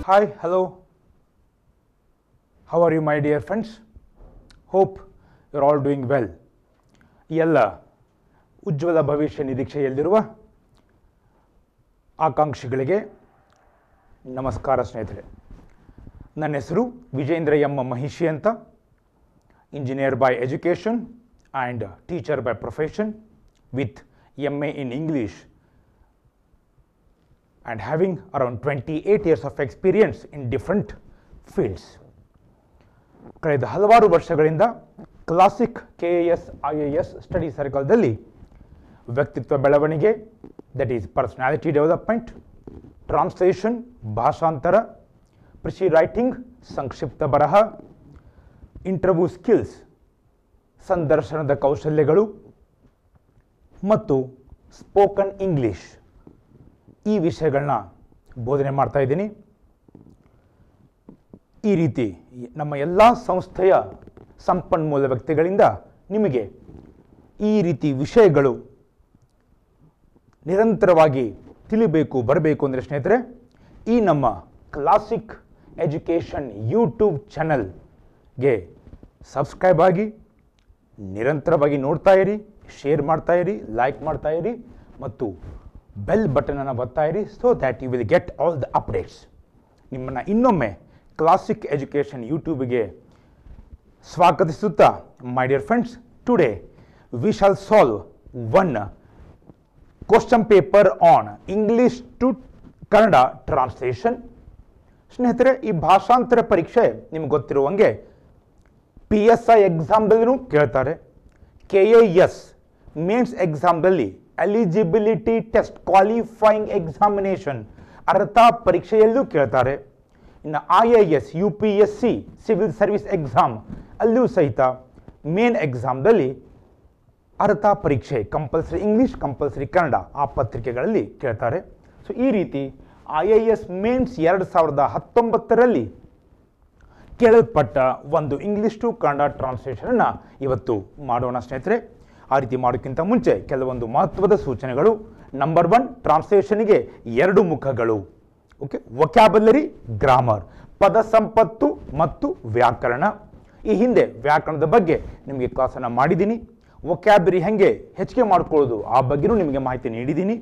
Hi, hello. How are you, my dear friends? Hope you're all doing well. ಎಲ್ಲ ಉಜ್ವಲ ಭವಿಷ್ಯ ನಿರೀಕ್ಷೆಯಲ್ಲಿರುವ ಆಕಾಂಕ್ಷಿಗಳಿಗೆ ನಮಸ್ಕಾರ ಸ್ನೇಹಿತರೆ ನನ್ನ ಹೆಸರು ವಿಜೇಂದ್ರ ಎಂ ಮಹಿಷಿ ಅಂತ engineer by education and teacher by profession with M A in English and having around 28 years of experience in different fields. ಕಳೆದ ಹಲವಾರು ವರ್ಷಗಳಿಂದ classic K A S I A S study ಸರ್ಕಲ್ದಲ್ಲಿ ವ್ಯಕ್ತಿತ್ವ ಬೆಳವಣಿಗೆ that is personality development translation ಭಾಷಾಂತರ ಕೃಷಿ writing ಸಂಕ್ಷಿಪ್ತ ಬರಹ ಇಂಟರ್ವ್ಯೂ ಸ್ಕಿಲ್ಸ್ ಸಂದರ್ಶನದ ಕೌಶಲ್ಯಗಳು ಮತ್ತು ಸ್ಪೋಕನ್ ಇಂಗ್ಲಿಷ್ ಈ ವಿಷಯಗಳನ್ನ ಬೋಧನೆ ಮಾಡ್ತಾ ಇದ್ದೀನಿ ಈ ರೀತಿ ನಮ್ಮ ಎಲ್ಲ ಸಂಸ್ಥೆಯ ಸಂಪನ್ಮೂಲ ವ್ಯಕ್ತಿಗಳಿಂದ ನಿಮಗೆ ಈ ರೀತಿ ವಿಷಯಗಳು ನಿರಂತರವಾಗಿ ತಿಳಿಬೇಕು ಬರಬೇಕು ಅಂದರೆ ಸ್ನೇಹಿತರೆ ಈ ನಮ್ಮ ಕ್ಲಾಸಿಕ್ ಎಜುಕೇಷನ್ ಯೂಟ್ಯೂಬ್ ಚಾನಲ್ಗೆ ಸಬ್ಸ್ಕ್ರೈಬ್ ಆಗಿ ನಿರಂತರವಾಗಿ ನೋಡ್ತಾ ಇರಿ ಶೇರ್ ಮಾಡ್ತಾ ಇರಿ ಲೈಕ್ ಮಾಡ್ತಾ ಇರಿ ಮತ್ತು ಬೆಲ್ ಬಟನನ್ನು ಒತ್ತಾ ಇರಿ so that you will get all the updates ನಿಮ್ಮನ್ನು ಇನ್ನೊಮ್ಮೆ ಕ್ಲಾಸಿಕ್ ಎಜುಕೇಷನ್ ಯೂಟ್ಯೂಬ್ಗೆ ಸ್ವಾಗತಿಸುತ್ತಾ my dear friends today we shall solve one question paper on English to Kannada translation ಸ್ನೇಹಿತರೆ ಈ ಭಾಷಾಂತರ ಪರೀಕ್ಷೆ ನಿಮ್ಗೆ ಗೊತ್ತಿರುವಂಗೆ ಪಿ ಎಸ್ ಐ ಎಕ್ಸಾಮ್ದಲ್ಲೂ ಕೇಳ್ತಾರೆ ಕೆ ಎ ಎಸ್ ಮೇನ್ಸ್ ಎಕ್ಸಾಮ್ದಲ್ಲಿ ಎಲಿಜಿಬಿಲಿಟಿ ಟೆಸ್ಟ್ ಕ್ವಾಲಿಫೈಯಿಂಗ್ ಎಕ್ಸಾಮಿನೇಷನ್ ಅರ್ಹತಾ ಪರೀಕ್ಷೆಯಲ್ಲೂ ಕೇಳ್ತಾರೆ ಇನ್ನು I A S U P S C civil service exam ಅಲ್ಲೂ ಸಹಿತ ಮೇನ್ ಎಕ್ಸಾಮ್ದಲ್ಲಿ ಅರ್ಹತಾ ಪರೀಕ್ಷೆ ಕಂಪಲ್ಸರಿ ಇಂಗ್ಲೀಷ್ ಕಂಪಲ್ಸರಿ ಕನ್ನಡ ಆ ಪತ್ರಿಕೆಗಳಲ್ಲಿ ಕೇಳ್ತಾರೆ ಸೊ ಈ ರೀತಿ ಐ ಎ ಎಸ್ ಮೇನ್ಸ್ ಎರಡು ಸಾವಿರದ ಹತ್ತೊಂಬತ್ತರಲ್ಲಿ ಕೇಳಲ್ಪಟ್ಟ ಒಂದು ಇಂಗ್ಲೀಷ್ ಟು ಕನ್ನಡ ಟ್ರಾನ್ಸ್ಲೇಷನನ್ನು ಇವತ್ತು ಮಾಡೋಣ ಸ್ನೇಹಿತರೆ ಆ ರೀತಿ ಮಾಡೋಕ್ಕಿಂತ ಮುಂಚೆ ಕೆಲವೊಂದು ಮಹತ್ವದ ಸೂಚನೆಗಳು ನಂಬರ್ ಒನ್ ಟ್ರಾನ್ಸ್ಲೇಷನ್ಗೆ ಎರಡು ಮುಖಗಳು ಓಕೆ ವೊಕ್ಯಾಬಲರಿ ಗ್ರಾಮರ್ ಪದ ಸಂಪತ್ತು ಮತ್ತು ವ್ಯಾಕರಣ ಈ ಹಿಂದೆ ವ್ಯಾಕರಣದ ಬಗ್ಗೆ ನಿಮಗೆ ಕ್ಲಾಸನ್ನು ಮಾಡಿದ್ದೀನಿ ವೊಕ್ಯಾಬರಿ ಹೆಂಗೆ ಹೆಚ್ಚಿಗೆ ಮಾಡ್ಕೊಳ್ಳೋದು ಆ ಬಗ್ಗೆನೂ ನಿಮಗೆ ಮಾಹಿತಿ ನೀಡಿದ್ದೀನಿ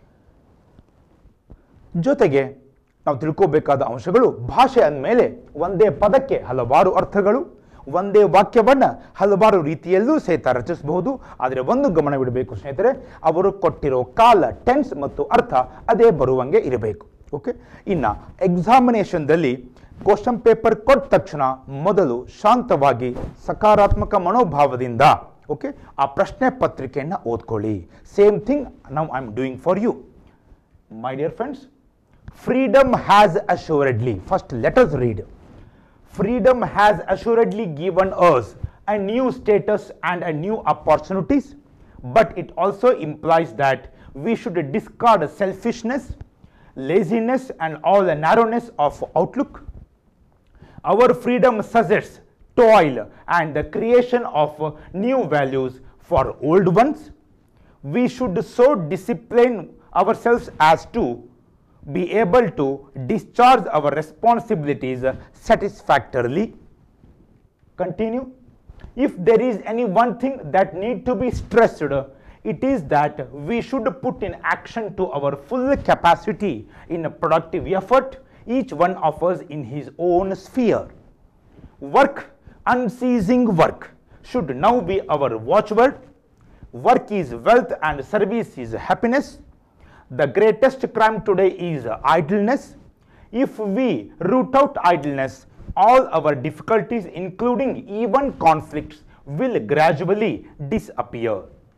ಜೊತೆಗೆ ನಾವು ತಿಳ್ಕೋಬೇಕಾದ ಅಂಶಗಳು ಭಾಷೆ ಅಂದಮೇಲೆ ಒಂದೇ ಪದಕ್ಕೆ ಹಲವಾರು ಅರ್ಥಗಳು ಒಂದೇ ವಾಕ್ಯವನ್ನು ಹಲವಾರು ರೀತಿಯಲ್ಲೂ ಸಹಿತ ರಚಿಸಬಹುದು ಆದರೆ ಒಂದು ಗಮನವಿಡಬೇಕು ಸ್ನೇಹಿತರೆ ಅವರು ಕೊಟ್ಟಿರೋ ಕಾಲ ಟೆನ್ಸ್ ಮತ್ತು ಅರ್ಥ ಅದೇ ಬರುವಂಗೆ ಇರಬೇಕು ಓಕೆ ಇನ್ನು ಎಕ್ಸಾಮಿನೇಷನ್ದಲ್ಲಿ ಕ್ವಶನ್ ಪೇಪರ್ ಕೊಟ್ಟ ತಕ್ಷಣ ಮೊದಲು ಶಾಂತವಾಗಿ ಸಕಾರಾತ್ಮಕ ಮನೋಭಾವದಿಂದ ಓಕೆ ಆ ಪ್ರಶ್ನೆ ಪತ್ರಿಕೆಯನ್ನು ಓದ್ಕೊಳ್ಳಿ same thing now I am doing for you my dear friends freedom has assuredly first let us read freedom has assuredly given us a new status and a new opportunities but it also implies that we should discard selfishness laziness and all the narrowness of outlook our freedom suggests toil and the creation of uh, new values for old ones we should so discipline ourselves as to be able to discharge our responsibilities satisfactorily. Continue. If there is any one thing that need to be stressed, it is that we should put in action to our full capacity in a productive effort, each one of us in his own sphere. Work, unceasing work, should now be our watchword. Work is wealth and service is happiness. The greatest crime today is idleness. If we root out idleness, all our difficulties, including even conflicts, will gradually disappear.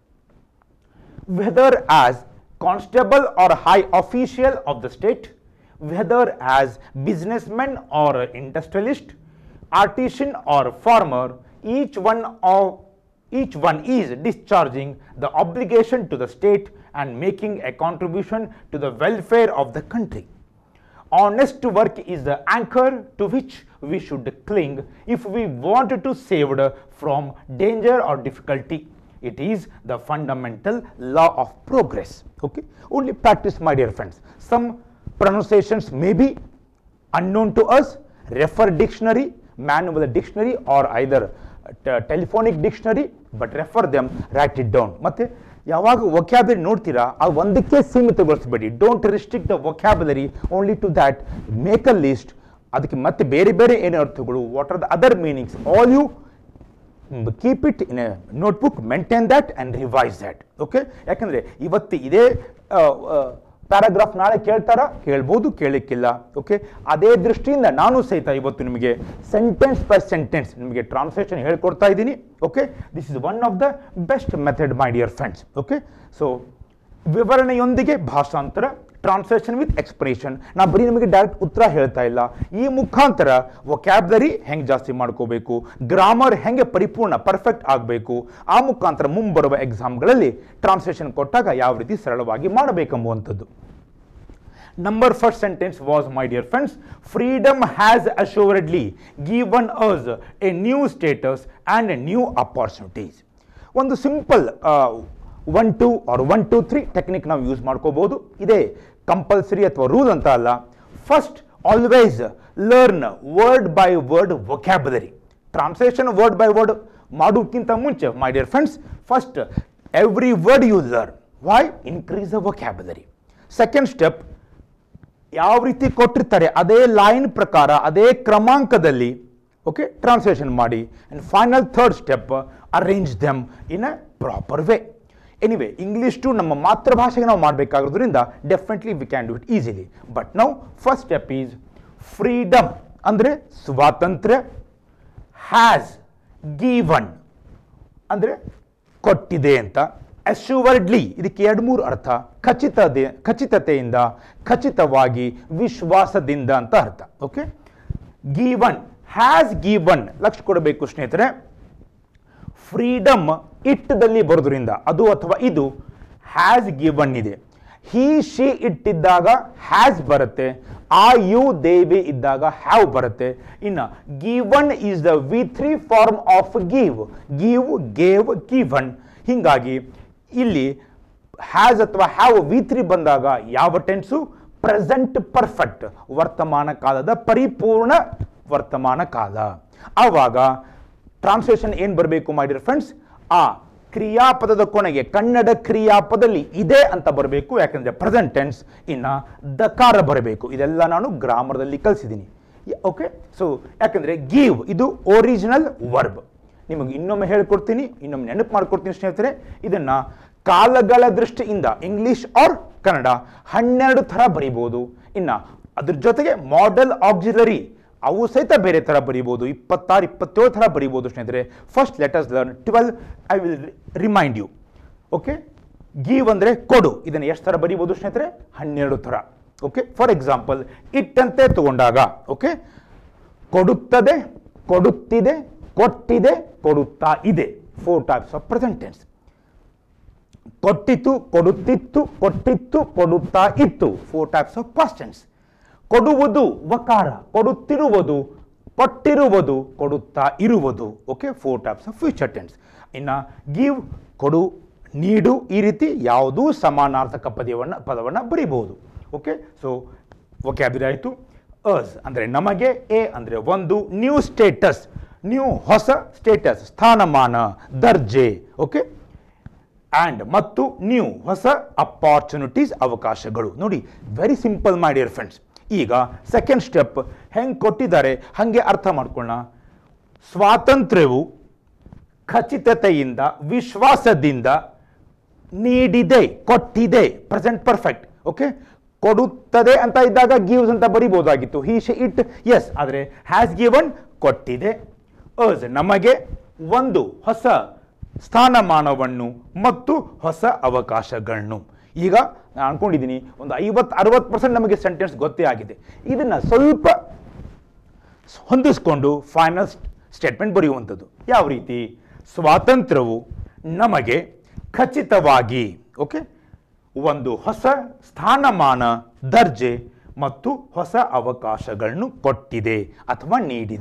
Whether as constable or high official of the state, whether as businessman or industrialist, artisan or farmer, each one of each one is discharging the obligation to the state and making a contribution to the welfare of the country. Honest work is the anchor to which we should cling if we want to saved from danger or difficulty. It is the fundamental law of progress. Okay, only practice, my dear friends. Some pronunciations may be unknown to us refer dictionary manual dictionary or either ಟ- telephonic dictionary but refer them write it down ಮತ್ತೆ ಯಾವಾಗ vocabulary ನೋಡ್ತೀರಾ ಆ ಒಂದಕ್ಕೆ ಸೀಮಿತಗೊಳಿಸಬೇಡಿ don't restrict the vocabulary only to that make a list ಅದಕ್ಕೆ ಮತ್ತೆ ಬೇರೆ ಬೇರೆ ಏನು ಅರ್ಥಗಳು what are the other meanings all you keep it in a notebook maintain that and revise that okay ಯಾಕಂದರೆ ಇವತ್ತು ಇದೇ ಪ್ಯಾರಾಗ್ರಾಫ್ ನಾಳೆ ಕೇಳ್ತಾರ ಕೇಳ್ಬೋದು ಕೇಳಲಿಕ್ಕಿಲ್ಲ ಓಕೆ ಅದೇ ದೃಷ್ಟಿಯಿಂದ ನಾನು ಸಹಿತ ಇವತ್ತು ನಿಮಗೆ ಸೆಂಟೆನ್ಸ್ ಬೈ ಸೆಂಟೆನ್ಸ್ ನಿಮಗೆ ಟ್ರಾನ್ಸ್ಲೇಷನ್ ಹೇಳ್ಕೊಡ್ತಾ ಇದ್ದೀನಿ okay this is one of the best method my dear friends okay so ವಿವರಣೆಯೊಂದಿಗೆ ಭಾಷಾಂತರ ಟ್ರಾನ್ಸ್ಲೇಷನ್ ವಿತ್ ಎಕ್ಸ್ಪ್ರೆಷನ್ ನಾ ಬರೀ ನಿಮಗೆ ಡೈರೆಕ್ಟ್ ಉತ್ತರ ಹೇಳ್ತಾ ಇಲ್ಲ ಈ ಮುಖಾಂತರ ವೊಕ್ಯಾಬ್ಲರಿ ಹೆಂಗೆ ಜಾಸ್ತಿ ಮಾಡ್ಕೋಬೇಕು ಗ್ರಾಮರ್ ಹೆಂಗೆ ಪರಿಪೂರ್ಣ ಪರ್ಫೆಕ್ಟ್ ಆಗಬೇಕು ಆ ಮುಖಾಂತರ ಮುಂಬರುವ ಎಕ್ಸಾಮ್ಗಳಲ್ಲಿ ಟ್ರಾನ್ಸ್ಲೇಷನ್ ಕೊಟ್ಟಾಗ ಯಾವ ರೀತಿ ಸರಳವಾಗಿ ಮಾಡಬೇಕೆಂಬುವಂಥದ್ದು Number first sentence was, my dear friends, freedom has assuredly given us a new status and a new opportunities. ಒಂದು simple one two or one two three technique ನಾವು ಯೂಸ್ ಮಾಡ್ಕೋಬಹುದು ಇದೇ ಕಂಪಲ್ಸರಿ ಅಥವಾ ರೂಲ್ ಅಂತ ಅಲ್ಲ first always learn word by word vocabulary translation word by word ಮಾಡೋಕ್ಕಿಂತ ಮುಂಚೆ my dear friends first every word you learn why increase the vocabulary second step ಯಾವ ರೀತಿ ಕೊಟ್ಟಿರ್ತಾರೆ ಅದೇ ಲೈನ್ ಪ್ರಕಾರ ಅದೇ ಕ್ರಮಾಂಕದಲ್ಲಿ ಓಕೆ ಟ್ರಾನ್ಸ್ಲೇಷನ್ ಮಾಡಿ and final third step arrange them in a proper way anyway English to ನಮ್ಮ ಮಾತೃಭಾಷೆಗೆ ನಾವು ಮಾಡಬೇಕಾಗೋದ್ರಿಂದ definitely we can do it easily but ನಾವು ಫಸ್ಟ್ ಸ್ಟೆಪ್ ಈಸ್ ಫ್ರೀಡಮ್ ಅಂದರೆ ಸ್ವಾತಂತ್ರ್ಯ ಹ್ಯಾಸ್ ಗೀವನ್ ಅಂದರೆ ಕೊಟ್ಟಿದೆ ಅಂತ ಅಶ್ಯೂವರ್ಡ್ಲಿ ಇದಕ್ಕೆ ಎರಡು ಮೂರು ಅರ್ಥ ಖಚಿತತೆ ಖಚಿತತೆಯಿಂದ ಖಚಿತವಾಗಿ ವಿಶ್ವಾಸದಿಂದ ಅಂತ ಅರ್ಥ ಓಕೆ ಗೀವನ್ ಹ್ಯಾಸ್ ಗೀವನ್ ಲಕ್ಷ ಕೊಡಬೇಕು ಸ್ನೇಹಿತರೆ ಫ್ರೀಡಮ್ ಇಟ್ಟದಲ್ಲಿ ಬರೋದ್ರಿಂದ ಅದು ಅಥವಾ ಇದು ಹ್ಯಾಸ್ ಗಿವನ್ ಇದೆ ಹಿ ಶಿ ಇಟ್ಟಿದ್ದಾಗ ಹ್ಯಾಸ್ ಬರುತ್ತೆ ಆ ಯು ದೇವಿ ಇದ್ದಾಗ ಹ್ಯಾವ್ ಬರುತ್ತೆ ಇನ್ನು given is the V three form of give give gave given ಹೀಗಾಗಿ ಇಲ್ಲಿ ಹ್ಯಾಸ್ ಅಥವಾ ಹ್ಯಾವ್ ವಿ ತ್ರೀ ಬಂದಾಗ ಯಾವ ಟೆನ್ಸು ಪ್ರೆಸೆಂಟ್ ಪರ್ಫೆಕ್ಟ್ ವರ್ತಮಾನ ಕಾಲದ ಪರಿಪೂರ್ಣ ವರ್ತಮಾನ ಕಾಲ ಆವಾಗ ಟ್ರಾನ್ಸ್ಲೇಷನ್ ಏನು ಬರಬೇಕು ಮೈ ಡಿಯರ್ ಫ್ರೆಂಡ್ಸ್ ಆ ಕ್ರಿಯಾಪದದ ಕೊನೆಗೆ ಕನ್ನಡ ಕ್ರಿಯಾಪದಲ್ಲಿ ಇದೆ ಅಂತ ಬರಬೇಕು ಯಾಕಂದರೆ ಪ್ರೆಸೆಂಟ್ ಟೆನ್ಸ್ ಇನ್ನು ದಕಾರ ಬರಬೇಕು ಇದೆಲ್ಲ ನಾನು ಗ್ರಾಮರ್ದಲ್ಲಿ ಕಲಿಸಿದ್ದೀನಿ ಓಕೆ ಸೊ ಯಾಕಂದರೆ ಗಿವ್ ಇದು ಒರಿಜಿನಲ್ ವರ್ಬ್ ನಿಮಗೆ ಇನ್ನೊಮ್ಮೆ ಹೇಳ್ಕೊಡ್ತೀನಿ ಇನ್ನೊಮ್ಮೆ ನೆನಪು ಮಾಡ್ಕೊಡ್ತೀನಿ ಸ್ನೇಹಿತರೆ ಇದನ್ನು ಕಾಲಗಳ ದೃಷ್ಟಿಯಿಂದ ಇಂಗ್ಲಿಷ್ ಆರ್ ಕನ್ನಡ ಹನ್ನೆರಡು ಥರ ಬರೀಬೋದು ಇನ್ನು ಅದ್ರ ಜೊತೆಗೆ ಮಾಡೆಲ್ ಆಕ್ಸಿಲರಿ ಅವು ಸಹಿತ ಬೇರೆ ಥರ ಬರೀಬೋದು ಇಪ್ಪತ್ತಾರು ಇಪ್ಪತ್ತೇಳು ಥರ ಬರೀಬೋದು ಸ್ನೇಹಿತರೆ first letters learn twelve I will remind you okay give ಅಂದರೆ ಕೊಡು ಇದನ್ನು ಎಷ್ಟು ಥರ ಬರೀಬೋದು ಸ್ನೇಹಿತರೆ ಹನ್ನೆರಡು ಥರ ಓಕೆ ಫಾರ್ ಎಕ್ಸಾಂಪಲ್ ಇಟ್ಟಂತೆ ತಗೊಂಡಾಗ ಓಕೆ ಕೊಡುತ್ತದೆ ಕೊಡುತ್ತಿದೆ ಕೊಟ್ಟಿದೆ ಕೊಡುತ್ತಾ ಇದೆ ಫೋರ್ ಟೈಪ್ಸ್ ಆಫ್ ಪ್ರೆಸೆಂಟೆನ್ಸ್ ಕೊಟ್ಟಿತ್ತು ಕೊಡುತ್ತಿತ್ತು ಕೊಟ್ಟಿತ್ತು ಕೊಡುತ್ತಾ ಇತ್ತು ಫೋರ್ ಟೈಪ್ಸ್ ಆಫ್ ಕ್ವಶನ್ಸ್ ಕೊಡುವುದು ವಕಾರ ಕೊಡುತ್ತಿರುವುದು ಕೊಟ್ಟಿರುವುದು ಕೊಡುತ್ತಾ ಇರುವುದು okay four types of future tense ಇನ್ನು ಗಿವ್ ಕೊಡು ನೀಡು ಈ ರೀತಿ ಯಾವುದೂ ಸಮಾನಾರ್ಥಕ ಪದವನ್ನು ಪದವನ್ನು ಬರೀಬಹುದು ಓಕೆ ಸೊ ವೊಕ್ಯಾಬುಲರಿ ಆಯಿತು ಅಸ್ ಅಂದರೆ ನಮಗೆ ಎ ಅಂದರೆ ಒಂದು ನ್ಯೂ ಸ್ಟೇಟಸ್ ನ್ಯೂ ಹೊಸ ಸ್ಟೇಟಸ್ ಸ್ಥಾನಮಾನ ದರ್ಜೆ ಓಕೆ ಆ್ಯಂಡ್ ಮತ್ತು ನ್ಯೂ ಹೊಸ ಅಪಾರ್ಚುನಿಟೀಸ್ ಅವಕಾಶಗಳು ನೋಡಿ very simple my dear friends ಈಗ ಸೆಕೆಂಡ್ ಸ್ಟೆಪ್ ಹೆಂಗೆ ಕೊಟ್ಟಿದ್ದಾರೆ ಹಾಗೆ ಅರ್ಥ ಮಾಡ್ಕೊಳ್ಳೋಣ ಸ್ವಾತಂತ್ರ್ಯವು ಖಚಿತತೆಯಿಂದ ವಿಶ್ವಾಸದಿಂದ ನೀಡಿದೆ ಕೊಟ್ಟಿದೆ ಪ್ರೆಸೆಂಟ್ ಪರ್ಫೆಕ್ಟ್ ಓಕೆ ಕೊಡುತ್ತದೆ ಅಂತ ಇದ್ದಾಗ ಗಿವ್ಸ್ ಅಂತ ಬರಿಬೋದಾಗಿತ್ತು ಹಿ ಶಿ ಇಟ್ ಎಸ್ ಆದರೆ ಹ್ಯಾಸ್ ಗಿವನ್ ಕೊಟ್ಟಿದೆ ಅಸ್ ನಮಗೆ ಒಂದು ಹೊಸ ಸ್ಥಾನಮಾನವನ್ನು ಮತ್ತು ಹೊಸ ಅವಕಾಶಗಳನ್ನು ಈಗ ನಾನು ಅನ್ಕೊಂಡಿದ್ದೀನಿ ಒಂದು ಐವತ್ತು ಅರವತ್ತು ಪರ್ಸೆಂಟ್ ನಮಗೆ ಸೆಂಟೆನ್ಸ್ ಗೊತ್ತೇ ಆಗಿದೆ ಇದನ್ನು ಸ್ವಲ್ಪ ಹೊಂದಿಸ್ಕೊಂಡು ಫೈನಲ್ ಸ್ಟೇಟ್ಮೆಂಟ್ ಬರೆಯುವಂಥದ್ದು ಯಾವ ರೀತಿ ಸ್ವಾತಂತ್ರ್ಯವು ನಮಗೆ ಖಚಿತವಾಗಿ ಓಕೆ ಒಂದು ಹೊಸ ಸ್ಥಾನಮಾನ ದರ್ಜೆ ಮತ್ತು ಹೊಸ ಅವಕಾಶಗಳನ್ನು ಕೊಟ್ಟಿದೆ ಅಥವಾ ನೀಡಿದೆ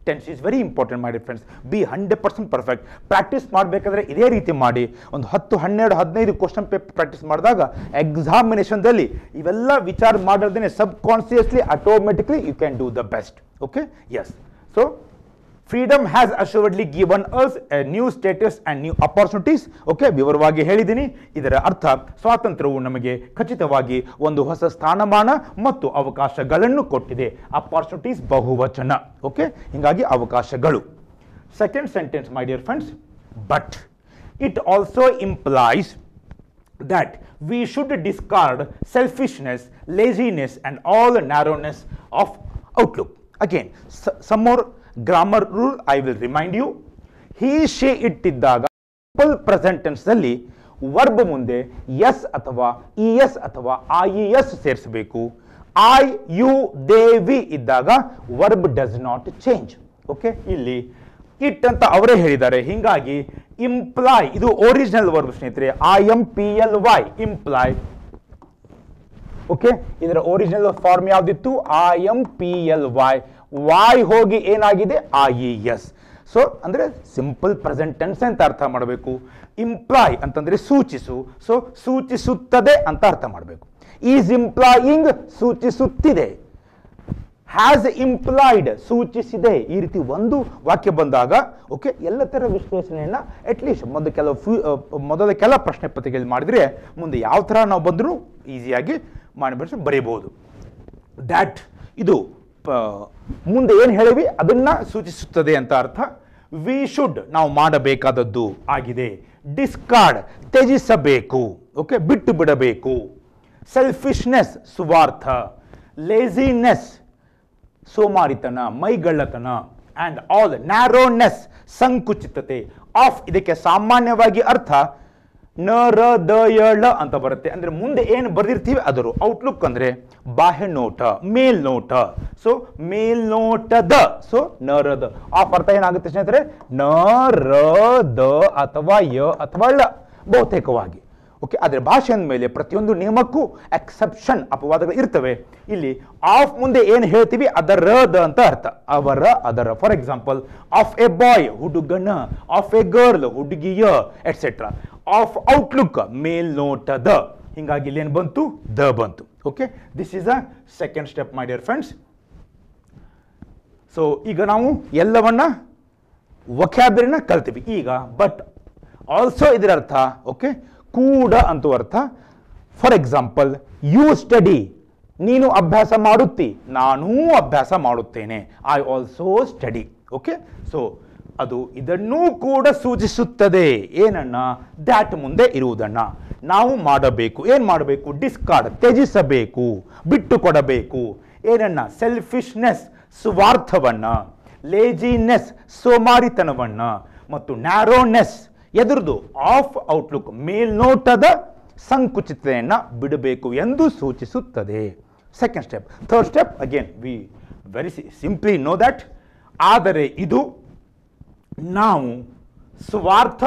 ಟೆನ್ಸ್ ಈಸ್ ವೆರಿ ಇಂಪಾರ್ಟೆಂಟ್ ಮಾಡಿ friends be hundred percent perfect practice ಮಾಡಬೇಕಾದ್ರೆ ಇದೇ ರೀತಿ ಮಾಡಿ ಒಂದು ಹತ್ತು ಹನ್ನೆರಡು ಹದಿನೈದು ಕ್ವಶನ್ ಪೇಪರ್ ಪ್ರಾಕ್ಟೀಸ್ ಮಾಡಿದಾಗ ಎಕ್ಸಾಮಿನೇಷನ್ದಲ್ಲಿ ಇವೆಲ್ಲ ವಿಚಾರ ಮಾಡೋದೇ subconsciously automatically you can do the best okay yes so freedom has assuredly given us a new status and new opportunities okay ವಿವರವಾಗಿ ಹೇಳಿದ್ದೀನಿ ಇದರ ಅರ್ಥ ಸ್ವಾತಂತ್ರ್ಯವು ನಮಗೆ ಖಚಿತವಾಗಿ ಒಂದು ಹೊಸ ಸ್ಥಾನಮಾನ ಮತ್ತು ಅವಕಾಶಗಳನ್ನು ಕೊಟ್ಟಿದೆ ಅಪಾರ್ಚುನಿಟೀಸ್ ಬಹುವಚನ ಓಕೆ ಹೀಗಾಗಿ ಅವಕಾಶಗಳು second sentence my dear friends but it also implies that we should discard selfishness, laziness, and all the narrowness of outlook. Again, s- some more grammar rule I will remind you. He, she, it ಇದ್ದಾಗ simple present ಟೆನ್ಸ್ನಲ್ಲಿ verb ಮುಂದೆ S ಅಥವಾ E S ಅಥವಾ I E S ಸೇರಿಸಬೇಕು I you they we ಇದ್ದಾಗ verb does not change okay ಇಲ್ಲಿ it ಅಂತ ಅವರೇ ಹೇಳಿದ್ದಾರೆ ಹಿಂಗಾಗಿ ಇಂಪ್ಲಾಯ್ ಇದು ಒರಿಜಿನಲ್ ವರ್ಬ್ ಸ್ನೇಹಿತರೆ I M P L Y imply okay ಇದರ ಒರಿಜಿನಲ್ ಫಾರ್ಮ್ ಯಾವ್ದಿತ್ತು I M P L Y Y ಹೋಗಿ ಏನಾಗಿದೆ ಐ ಇ ಎಸ್ ಸೊ ಅಂದ್ರೆ ಸಿಂಪಲ್ ಪ್ರೆಸೆಂಟ್ ಟೆನ್ಸ್ ಅಂತ ಅರ್ಥ ಮಾಡಬೇಕು ಇಂಪ್ಲಾಯ್ ಅಂತಂದ್ರೆ ಸೂಚಿಸು ಸೊ ಸೂಚಿಸುತ್ತದೆ ಅಂತ ಅರ್ಥ ಮಾಡಬೇಕು ಈಸ್ ಇಂಪ್ಲಾಯಿಂಗ್ ಸೂಚಿಸುತ್ತಿದೆ ಹ್ಯಾಸ್ ಇಂಪ್ಲಾಯ್ಡ್ ಸೂಚಿಸಿದೆ ಈ ರೀತಿ ಒಂದು ವಾಕ್ಯ ಬಂದಾಗ ಓಕೆ ಎಲ್ಲ ಥರ ವಿಶ್ಲೇಷಣೆಯನ್ನು ಅಟ್ಲೀಸ್ಟ್ ಮೊದಲು ಕೆಲವು ಫ್ಯೂ ಮೊದಲ ಕೆಲ ಪ್ರಶ್ನೆ ಪತ್ರಿಕೆಯಲ್ಲಿ ಮಾಡಿದರೆ ಮುಂದೆ ಯಾವ ಥರ ನಾವು ಬಂದರೂ ಈಸಿಯಾಗಿ ಮಾಡಿ ಬರೀಬಹುದು ದ್ಯಾಟ್ ಇದು ಪ- ಮುಂದೆ ಏನು ಹೇಳಿವಿ ಅದನ್ನ ಸೂಚಿಸುತ್ತದೆ ಅಂತ ಅರ್ಥ ವಿ ಶುಡ್ ನಾವು ಮಾಡಬೇಕಾದದ್ದು ಆಗಿದೆ ಡಿಸ್ಕಾರ್ಡ್ ತ್ಯಜಿಸಬೇಕು ಓಕೆ ಬಿಟ್ಟು ಬಿಡಬೇಕು ಸೆಲ್ಫಿಶ್ನೆಸ್ ಸುವಾರ್ಥ ಲೇಸಿನೆಸ್ ಸೋಮಾರಿತನ ಮೈಗಳ್ಳತನ ಆ್ಯಂಡ್ ಆಲ್ ನ್ಯಾರೋನೆಸ್ ಸಂಕುಚಿತತೆ ಆಫ್ ಇದಕ್ಕೆ ಸಾಮಾನ್ಯವಾಗಿ ಅರ್ಥ ನ ರ ದ ಯ ಳ ಅಂತ ಬರುತ್ತೆ ಅಂದ್ರೆ ಮುಂದೆ ಏನು ಬರೆದಿರ್ತೀವಿ ಅದರ ಔಟ್ಲುಕ್ ಅಂದ್ರೆ ಬಾಹ್ಯ ನೋಟ ಮೇಲ್ನೋಟ ಸೊ ಮೇಲ್ನೋಟದ ಸೊ ನ ರ ದ ಆಫ್ ಅರ್ಥ ಏನಾಗುತ್ತೆ ಸ್ನೇಹಿತರೆ ನ ರ ದ ಅಥವಾ ಯ ಅಥವಾ ಳ ಬಹುತೇಕವಾಗಿ ಓಕೆ ಆದರೆ ಭಾಷೆ ಮೇಲೆ ಪ್ರತಿಯೊಂದು ನಿಯಮಕ್ಕೂ ಎಕ್ಸೆಪ್ಷನ್ ಅಪವಾದಗಳು ಇರ್ತವೆ ಇಲ್ಲಿ ಆಫ್ ಮುಂದೆ ಏನು ಹೇಳ್ತೀವಿ ಅದರದ ಅಂತ ಅರ್ಥ ಅವರ ಅದರ for example of a boy ಹುಡುಗನ ಆಫ್ ಎ ಗರ್ಲ್ ಹುಡುಗಿಯ ಎಟ್ಸೆಟ್ರಾ ಆಫ್ ಔಟ್ಲುಕ್ ಮೇಲ್ನೋಟದ ಹಿಂಗಾಗಿ ಇಲ್ಲಿ ಏನು ಬಂತು ದ ಬಂತು okay this is a second step my dear friends so ಈಗ ನಾವು ಎಲ್ಲವನ್ನ ವೊಕ್ಯಾಬ್ರರಿನ ಕಲ್ತೀವಿ ಈಗ ಬಟ್ ಆಲ್ಸೋ ಇದರ ಅರ್ಥ ಓಕೆ ಕೂಡ ಅಂತೂ ಅರ್ಥ ಫಾರ್ ಎಕ್ಸಾಂಪಲ್ ಯು ಸ್ಟಡಿ ನೀನು ಅಭ್ಯಾಸ ಮಾಡುತ್ತಿ ನಾನೂ ಅಭ್ಯಾಸ ಮಾಡುತ್ತೇನೆ I also study okay so ಅದು ಇದನ್ನೂ ಕೂಡ ಸೂಚಿಸುತ್ತದೆ ಏನನ್ನ ದ್ಯಾಟ್ ಮುಂದೆ ಇರುವುದನ್ನ ನಾವು ಮಾಡಬೇಕು ಏನ್ ಮಾಡಬೇಕು ಡಿಸ್ಕಾರ್ಡ್ ತ್ಯಜಿಸಬೇಕು ಬಿಟ್ಟು ಕೊಡಬೇಕು ಏನನ್ನ ಸೆಲ್ಫಿಶ್ನೆಸ್ ಸ್ವಾರ್ಥವನ್ನ ಲೇಜಿನೆಸ್ ಸೋಮಾರಿತನವನ್ನ ಮತ್ತು ನ್ಯಾರೋನೆಸ್ ಎದುರ್ದು ಆಫ್ ಔಟ್ಲುಕ್ ಮೇಲ್ನೋಟದ ಸಂಕುಚಿತತೆಯನ್ನ ಬಿಡಬೇಕು ಎಂದು ಸೂಚಿಸುತ್ತದೆ second step third step again we very simply know that ಆದರೆ ಇದು ನಾವು ಸ್ವಾರ್ಥ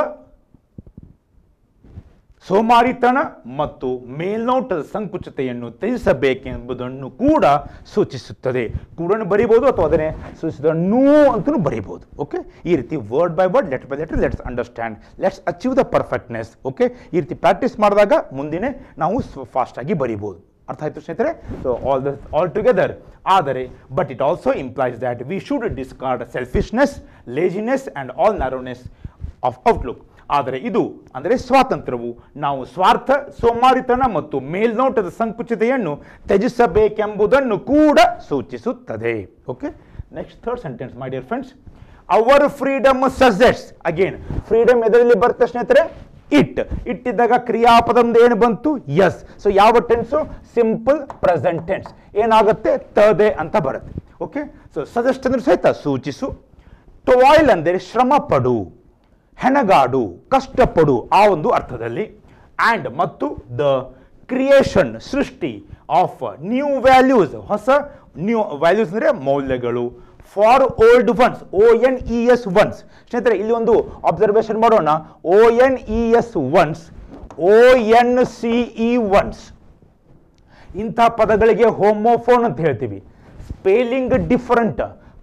ಸೋಮಾರಿತನ ಮತ್ತು ಮೇಲ್ನೋಟದ ಸಂಕುಚಿತೆಯನ್ನು ತ್ಯಜಿಸಬೇಕೆಂಬುದನ್ನು ಕೂಡ ಸೂಚಿಸುತ್ತದೆ ಕೂಡ ಬರೀಬಹುದು ಅಥವಾ ಅದನ್ನೇ ಸೂಚಿಸಿದನ್ನು ಅಂತಲೂ ಬರೀಬಹುದು ಓಕೆ ಈ ರೀತಿ word by word letter by letter let's understand let's achieve the perfectness okay ಈ ರೀತಿ ಪ್ರಾಕ್ಟೀಸ್ ಮಾಡಿದಾಗ ಮುಂದಿನ ನಾವು ಫಾಸ್ಟಾಗಿ ಬರೀಬಹುದು ಅರ್ಥ ಆಯ್ತು ಸ್ನೇಹಿತರೆ so all the all together ಆದರೆ but it also implies that we should discard selfishness laziness and all narrowness of outlook ಆದರೆ ಇದು ಅಂದರೆ ಸ್ವಾತಂತ್ರ್ಯವು ನಾವು ಸ್ವಾರ್ಥ ಸೋಮಾರಿತನ ಮತ್ತು ಮೇಲ್ನೋಟದ ಸಂಕುಚಿತೆಯನ್ನು ತ್ಯಜಿಸಬೇಕೆಂಬುದನ್ನು ಕೂಡ ಸೂಚಿಸುತ್ತದೆ okay next third sentence my dear friends our freedom suggests again freedom ಎದರಲ್ಲಿ ಬರುತ್ತೆ ಸ್ನೇಹಿತರೆ ಇಟ್ ಇಟ್ಟಿದ್ದಾಗ ಕ್ರಿಯಾಪದದಿಂದ ಏನು ಬಂತು ಎಸ್ ಸೊ ಯಾವ ಟೆನ್ಸು ಸಿಂಪಲ್ ಪ್ರೆಸೆಂಟ್ ಟೆನ್ಸ್ ಏನಾಗುತ್ತೆ ತದೆ ಅಂತ ಬರುತ್ತೆ ಓಕೆ ಸೊ ಸಜೆಸ್ಟ್ ಅಂದ್ರೆ ಸಹಿತ ಸೂಚಿಸು ಟೊವಾಯ್ಲ್ ಅಂದರೆ ಶ್ರಮ ಪಡು ಹೆಣಗಾಡು ಕಷ್ಟಪಡು ಆ ಒಂದು ಅರ್ಥದಲ್ಲಿ ಆ್ಯಂಡ್ ಮತ್ತು ದ ಕ್ರಿಯೇಷನ್ ಸೃಷ್ಟಿ ಆಫ್ ನ್ಯೂ ವ್ಯಾಲ್ಯೂಸ್ ಹೊಸ ನ್ಯೂ ವ್ಯಾಲ್ಯೂಸ್ ಅಂದರೆ ಮೌಲ್ಯಗಳು for old ones O N E S ones ಸ್ನೇಹಿತರೆ ಇಲ್ಲಿ ಒಂದು ಅಬ್ಸರ್ವೇಷನ್ ಮಾಡೋಣ O N E S ones O N C E once ಇಂಥ ಪದಗಳಿಗೆ ಹೋಮೋಫೋನ್ ಅಂತ ಹೇಳ್ತೀವಿ spelling different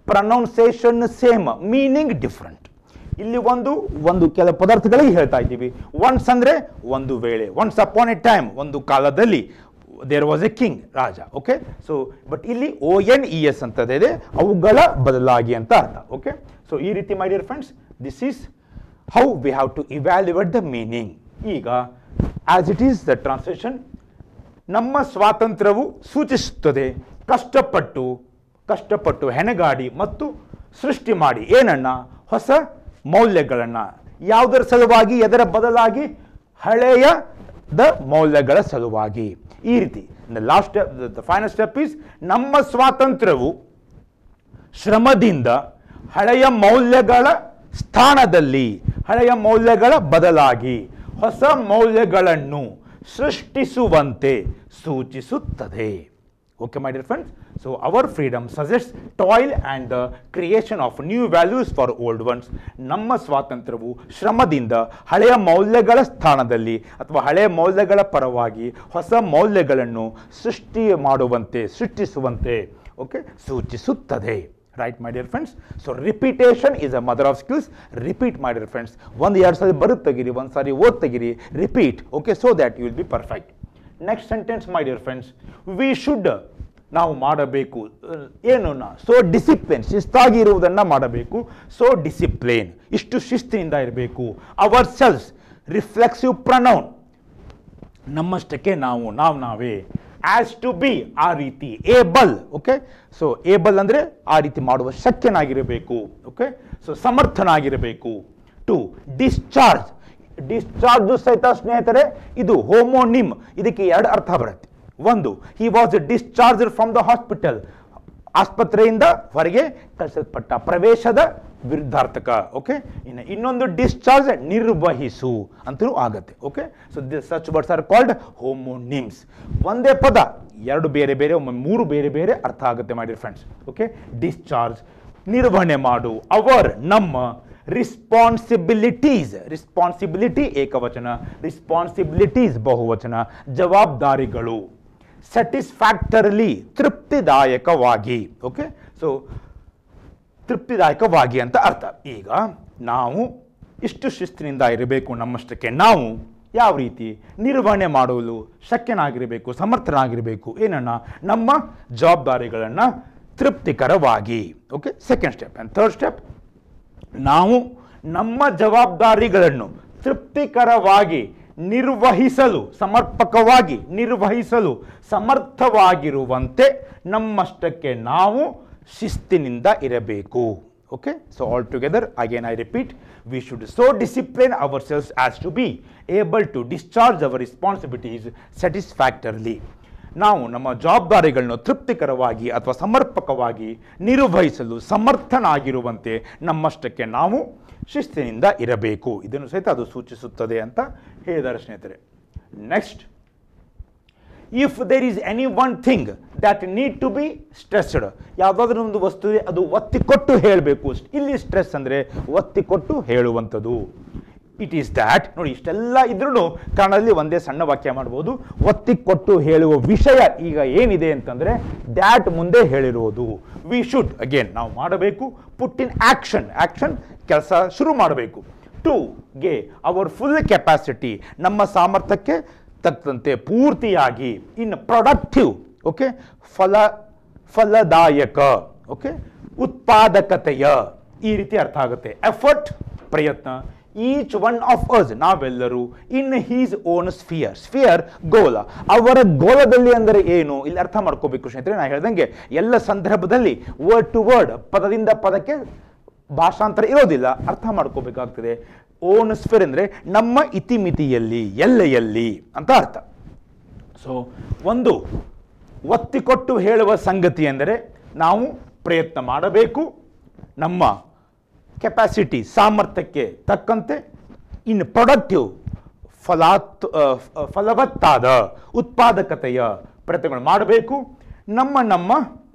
pronunciation same meaning different ಇಲ್ಲಿ ಒಂದು ಒಂದು ಕೆಲ ಪದಾರ್ಥಗಳಿಗೆ ಹೇಳ್ತಾ ಇದ್ದೀವಿ ಒನ್ಸ್ ಅಂದ್ರೆ ಒಂದು ವೇಳೆ ಒನ್ಸ್ ಅಪಾನ್ ಎ ಟೈಮ್ ಒಂದು ಕಾಲದಲ್ಲಿ ದೇರ್ ವಾಸ್ ಎ ಕಿಂಗ್ ರಾಜ ಓಕೆ ಸೊ ಬಟ್ ಇಲ್ಲಿ ಓ ಎನ್ ಇ ಎಸ್ ಅಂತದಿದೆ ಅವುಗಳ ಬದಲಾಗಿ ಅಂತ ಅರ್ಥ ಓಕೆ ಸೊ ಈ ರೀತಿ my dear friends this is how we have to evaluate the meaning ಈಗ as it is the translation ನಮ್ಮ ಸ್ವಾತಂತ್ರ್ಯವು ಸೂಚಿಸುತ್ತದೆ ಕಷ್ಟಪಟ್ಟು ಕಷ್ಟಪಟ್ಟು ಹೆಣಗಾಡಿ ಮತ್ತು ಸೃಷ್ಟಿ ಮಾಡಿ ಏನನ್ನ ಹೊಸ ಮೌಲ್ಯಗಳನ್ನು ಯಾವುದರ ಸಲುವಾಗಿ ಎದರ ಬದಲಾಗಿ ಹಳೆಯ ದ ಮೌಲ್ಯಗಳ ಸಲುವಾಗಿ ಈ ರೀತಿ last step the final step is ನಮ್ಮ ಸ್ವಾತಂತ್ರ್ಯವು ಶ್ರಮದಿಂದ ಹಳೆಯ ಮೌಲ್ಯಗಳ ಸ್ಥಾನದಲ್ಲಿ ಹಳೆಯ ಮೌಲ್ಯಗಳ ಬದಲಾಗಿ ಹೊಸ ಮೌಲ್ಯಗಳನ್ನು ಸೃಷ್ಟಿಸುವಂತೆ ಸೂಚಿಸುತ್ತದೆ okay my dear friends so our freedom suggest toil and the creation of new values for old ones ನಮ್ಮ ಸ್ವಾತಂತ್ರ್ಯವು ಶ್ರಮದಿಂದ ಹಳೆಯ ಮೌಲ್ಯಗಳ ಸ್ಥಾನದಲ್ಲಿ ಅಥವಾ ಹಳೆಯ ಮೌಲ್ಯಗಳ ಪರವಾಗಿ ಹೊಸ ಮೌಲ್ಯಗಳನ್ನು ಸೃಷ್ಟಿ ಮಾಡುವಂತೆ ಸೃಷ್ಟಿಸುವಂತೆ ಓಕೆ ಸೂಚಿಸುತ್ತದೆ right my dear friends so repetition is a mother of skills repeat my dear friends ಒಂದು ಎರಡು ಸಾರಿ ಬರುತ್ತೆ ತೆಗಿರಿ ಒಂದು ಸಾರಿ ಓದ್ ತೆಗಿರಿ repeat okay so that you will be perfect next sentence my dear friends we should ನಾವು ಮಾಡಬೇಕು ಅಹ್, ಏನು ಸೊ ಡಿಸಿಪ್ಲಿನ್ ಶಿಸ್ತಾಗಿ ಇರುವುದನ್ನು ಮಾಡಬೇಕು ಸೊ ಡಿಸಿಪ್ಲಿನ್ ಇಷ್ಟು ಶಿಸ್ತಿನಿಂದ ಇರಬೇಕು ಅವರ್ ಸೆಲ್ಸ್ ರಿಫ್ಲೆಕ್ಸಿವ್ ಪ್ರನೌನ್ ನಮ್ಮಷ್ಟಕ್ಕೆ ನಾವು ನಾವು ನಾವೇ ಆಸ್ ಟು ಬಿ ಆ ರೀತಿ ಏಬಲ್ ಓಕೆ ಸೊ ಏಬಲ್ ಅಂದರೆ ಆ ರೀತಿ ಮಾಡುವ ಶಕ್ಯನಾಗಿರಬೇಕು ಓಕೆ ಸೊ ಸಮರ್ಥನಾಗಿರಬೇಕು ಟು ಡಿಸ್ಚಾರ್ಜ್ ಡಿಸ್ಚಾರ್ಜ್ ಸಹಿತ ಸ್ನೇಹಿತರೆ ಇದು ಹೋಮೋನಿಮ್ ಇದಕ್ಕೆ ಎರಡು ಅರ್ಥ ಬರುತ್ತೆ ಒಂದು he was discharge from the hospital ಆಸ್ಪತ್ರೆಯಿಂದ ಹೊರಗೆ ಕಳಿಸಲ್ಪಟ್ಟ ಪ್ರವೇಶದ ವಿರುದ್ಧಾರ್ಥಕ ಓಕೆ ಇನ್ನು ಇನ್ನೊಂದು ಡಿಸ್ಚಾರ್ಜ್ ನಿರ್ವಹಿಸು ಅಂತಲೂ ಆಗತ್ತೆ okay so this such words are called homonyms ಒಂದೇ ಪದ ಎರಡು ಬೇರೆ ಬೇರೆ ಒಮ್ಮೆ ಮೂರು ಬೇರೆ ಬೇರೆ ಅರ್ಥ ಆಗುತ್ತೆ ಮಾಡಿ ಫ್ರೆಂಡ್ಸ್ ಓಕೆ ಡಿಸ್ಚಾರ್ಜ್ ನಿರ್ವಹಣೆ ಮಾಡು ಅವರ್ ನಮ್ಮ ರಿಸ್ಪಾನ್ಸಿಬಿಲಿಟೀಸ್ ರಿಸ್ಪಾನ್ಸಿಬಿಲಿಟಿ ಏಕವಚನ ರಿಸ್ಪಾನ್ಸಿಬಿಲಿಟೀಸ್ ಬಹುವಚನ ಜವಾಬ್ದಾರಿಗಳು ಸ್ಯಾಟಿಸ್ಫ್ಯಾಕ್ಟರ್ಲಿ ತೃಪ್ತಿದಾಯಕವಾಗಿ ಓಕೆ ಸೊ ತೃಪ್ತಿದಾಯಕವಾಗಿ ಅಂತ ಅರ್ಥ ಈಗ ನಾವು ಇಷ್ಟು ಶಿಸ್ತಿನಿಂದ ಇರಬೇಕು ನಮ್ಮಷ್ಟಕ್ಕೆ ನಾವು ಯಾವ ರೀತಿ ನಿರ್ವಹಣೆ ಮಾಡಲು ಶಕ್ಯನಾಗಿರಬೇಕು ಸಮರ್ಥನಾಗಿರಬೇಕು ಏನನ್ನ ನಮ್ಮ ಜವಾಬ್ದಾರಿಗಳನ್ನು ತೃಪ್ತಿಕರವಾಗಿ okay second step and third step ನಾವು ನಮ್ಮ ಜವಾಬ್ದಾರಿಗಳನ್ನು ತೃಪ್ತಿಕರವಾಗಿ ನಿರ್ವಹಿಸಲು ಸಮರ್ಪಕವಾಗಿ ನಿರ್ವಹಿಸಲು ಸಮರ್ಥವಾಗಿರುವಂತೆ ನಮ್ಮಷ್ಟಕ್ಕೆ ನಾವು ಶಿಸ್ತಿನಿಂದ ಇರಬೇಕು okay so all together again I repeat we should so discipline ourselves as to be able to discharge our responsibilities satisfactorily ನಾವು ನಮ್ಮ ಜವಾಬ್ದಾರಿಗಳನ್ನು ತೃಪ್ತಿಕರವಾಗಿ ಅಥವಾ ಸಮರ್ಪಕವಾಗಿ ನಿರ್ವಹಿಸಲು ಸಮರ್ಥನಾಗಿರುವಂತೆ ನಮ್ಮಷ್ಟಕ್ಕೆ ನಾವು ಶಿಸ್ತಿನಿಂದ ಇರಬೇಕು ಇದನ್ನು ಸಹಿತ ಅದು ಸೂಚಿಸುತ್ತದೆ ಅಂತ ಹೇಳಿದ್ದಾರೆ ಸ್ನೇಹಿತರೆ next if there is any one thing that need to be stressed ಯಾವುದಾದ್ರೂ ಒಂದು ವಸ್ತು ಇದೆ, ಅದು ಒತ್ತಿ ಕೊಟ್ಟು ಹೇಳಬೇಕು ಇಲ್ಲಿ ಸ್ಟ್ರೆಸ್ ಅಂದರೆ ಒತ್ತಿ ಕೊಟ್ಟು ಹೇಳುವಂಥದ್ದು ಇಟ್ ಈಸ್ ದ್ಯಾಟ್ ನೋಡಿ ಇಷ್ಟೆಲ್ಲ ಇದ್ರೂ ಕನ್ನಡದಲ್ಲಿ ಒಂದೇ ಸಣ್ಣ ವಾಕ್ಯ ಮಾಡ್ಬೋದು ಒತ್ತಿ ಕೊಟ್ಟು ಹೇಳುವ ವಿಷಯ ಈಗ ಏನಿದೆ ಅಂತಂದರೆ ದ್ಯಾಟ್ ಮುಂದೆ ಹೇಳಿರುವುದು ವಿ ಶುಡ್ ಅಗೇನ್ ನಾವು ಮಾಡಬೇಕು ಪುಟ್ ಇನ್ ಆಕ್ಷನ್ ಆಕ್ಷನ್ ಕೆಲಸ ಶುರು ಮಾಡಬೇಕು ಟು ಗೆ ಅವರ್ ಫುಲ್ ಕೆಪಾಸಿಟಿ ನಮ್ಮ ಸಾಮರ್ಥ್ಯಕ್ಕೆ ತಕ್ಕಂತೆ ಪೂರ್ತಿಯಾಗಿ ಇನ್ ಪ್ರೊಡಕ್ಟಿವ್ ಓಕೆ ಫಲ ಫಲದಾಯಕ ಓಕೆ ಉತ್ಪಾದಕತೆಯ ಈ ರೀತಿ ಅರ್ಥ ಆಗುತ್ತೆ ಎಫರ್ಟ್ ಪ್ರಯತ್ನ ಈಚ್ ಒನ್ ಆಫ್ ಅಸ್ ನಾವೆಲ್ಲರೂ in his own sphere sphere ಗೋಲ ಅವರ ಗೋಲದಲ್ಲಿ ಅಂದರೆ ಏನು ಇಲ್ಲಿ ಅರ್ಥ ಮಾಡ್ಕೋಬೇಕು ಸ್ನೇಹಿತರೆ ನಾನು ಹೇಳ್ದಂಗೆ ಎಲ್ಲ ಸಂದರ್ಭದಲ್ಲಿ ವರ್ಡ್ ಟು ವರ್ಡ್ ಪದದಿಂದ ಪದಕ್ಕೆ ಭಾಷಾಂತರ ಇರೋದಿಲ್ಲ ಅರ್ಥ ಮಾಡ್ಕೋಬೇಕಾಗ್ತದೆ ಓನ್ ಸ್ಫಿಯರ್ ಅಂದರೆ ನಮ್ಮ ಇತಿಮಿತಿಯಲ್ಲಿ ಎಲ್ಲೆಯಲ್ಲಿ ಅಂತ ಅರ್ಥ ಸೊ ಒಂದು ಒತ್ತಿಕೊಟ್ಟು ಹೇಳುವ ಸಂಗತಿ ಎಂದರೆ ನಾವು ಪ್ರಯತ್ನ ಮಾಡಬೇಕು ನಮ್ಮ ಕೆಪಾಸಿಟಿ ಸಾಮರ್ಥ್ಯಕ್ಕೆ ತಕ್ಕಂತೆ ಇನ್ ಪ್ರೊಡಕ್ಟಿವ್ ಫಲಾತ್ ಆ, ಫ- ಫಲವತ್ತಾದ ಉತ್ಪಾದಕತೆಯ ಪ್ರಯತ್ನಗಳು ಮಾಡಬೇಕು ನಮ್ಮ ನಮ್ಮ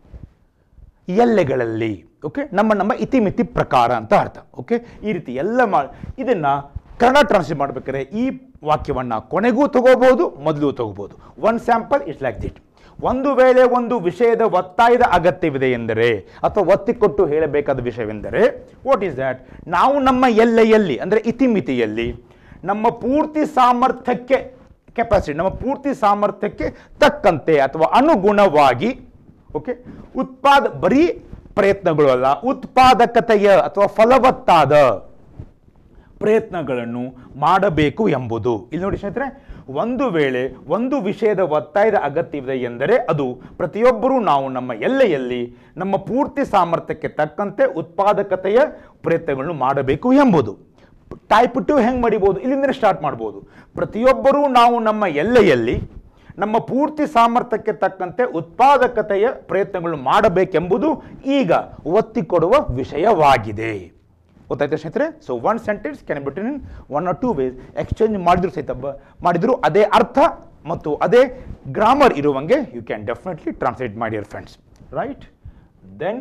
ಎಲ್ಲೆಗಳಲ್ಲಿ ಓಕೆ ನಮ್ಮ ನಮ್ಮ ಇತಿಮಿತಿ ಪ್ರಕಾರ ಅಂತ ಅರ್ಥ ಓಕೆ ಈ ರೀತಿ ಎಲ್ಲ ಮಾ ಇದನ್ನ ಕನ್ನಡ ಟ್ರಾನ್ಸ್ಲೇಟ್ ಮಾಡ್ಬೇಕಾದ್ರೆ ಈ ವಾಕ್ಯವನ್ನ ಕೊನೆಗೂ ತಗೋಬಹುದು ಮೊದಲು ತಗೋಬಹುದು one sample it's like this ಒಂದು ವೇಳೆ ಒಂದು ವಿಷಯದ ಒತ್ತಾಯದ ಅಗತ್ಯವಿದೆ ಎಂದರೆ ಅಥವಾ ಒತ್ತಿಕೊಟ್ಟು ಹೇಳಬೇಕಾದ ವಿಷಯವೆಂದರೆ ವಾಟ್ ಈಸ್ ದ್ಯಾಟ್ ನಾವು ನಮ್ಮ ಎಲ್ಲೆಯಲ್ಲಿ ಅಂದರೆ ಇತಿಮಿತಿಯಲ್ಲಿ ನಮ್ಮ ಪೂರ್ತಿ ಸಾಮರ್ಥ್ಯಕ್ಕೆ ಕೆಪಾಸಿಟಿ ನಮ್ಮ ಪೂರ್ತಿ ಸಾಮರ್ಥ್ಯಕ್ಕೆ ತಕ್ಕಂತೆ ಅಥವಾ ಅನುಗುಣವಾಗಿ ಓಕೆ ಉತ್ಪಾದ ಬರೀ ಪ್ರಯತ್ನಗಳು ಅಲ್ಲ ಉತ್ಪಾದಕತೆಯ ಅಥವಾ ಫಲವತ್ತಾದ ಪ್ರಯತ್ನಗಳನ್ನು ಮಾಡಬೇಕು ಎಂಬುದು ಇಲ್ಲಿ ನೋಡಿ ಸ್ನೇಹಿತರೆ ಒಂದು ವೇಳೆ ಒಂದು ವಿಷಯದ ಒತ್ತಾಯದ ಅಗತ್ಯವಿದೆ ಎಂದರೆ ಅದು ಪ್ರತಿಯೊಬ್ಬರೂ ನಾವು ನಮ್ಮ ಎಲ್ಲೆಯಲ್ಲಿ ನಮ್ಮ ಪೂರ್ತಿ ಸಾಮರ್ಥ್ಯಕ್ಕೆ ತಕ್ಕಂತೆ ಉತ್ಪಾದಕತೆಯ ಪ್ರಯತ್ನಗಳನ್ನು ಮಾಡಬೇಕು ಎಂಬುದು ಟೈಪ್ ಟು ಹೆಂಗೆ ಮಾಡಿಬೋದು ಇಲ್ಲಿಂದ ಸ್ಟಾರ್ಟ್ ಮಾಡ್ಬೋದು ಪ್ರತಿಯೊಬ್ಬರೂ ನಾವು ನಮ್ಮ ಎಲ್ಲೆಯಲ್ಲಿ ನಮ್ಮ ಪೂರ್ತಿ ಸಾಮರ್ಥ್ಯಕ್ಕೆ ತಕ್ಕಂತೆ ಉತ್ಪಾದಕತೆಯ ಪ್ರಯತ್ನಗಳು ಮಾಡಬೇಕೆಂಬುದು ಈಗ ಒತ್ತಿ ಕೊಡುವ ವಿಷಯವಾಗಿದೆ ಗೊತ್ತಾಯ್ತಾ ಸ್ನೇಹಿತರೆ so one sentence can be in one or two ways exchange ಮಾಡಿದ್ರು ಸಹಿತ ಬ- ಮಾಡಿದ್ರು ಅದೇ ಅರ್ಥ ಮತ್ತು ಅದೇ ಗ್ರಾಮರ್ ಇರುವಂಗೆ ಯು ಕ್ಯಾನ್ ಡೆಫಿನೆಟ್ಲಿ ಟ್ರಾನ್ಸ್ಲೇಟ್ ಮಾಡಿ dear friends right then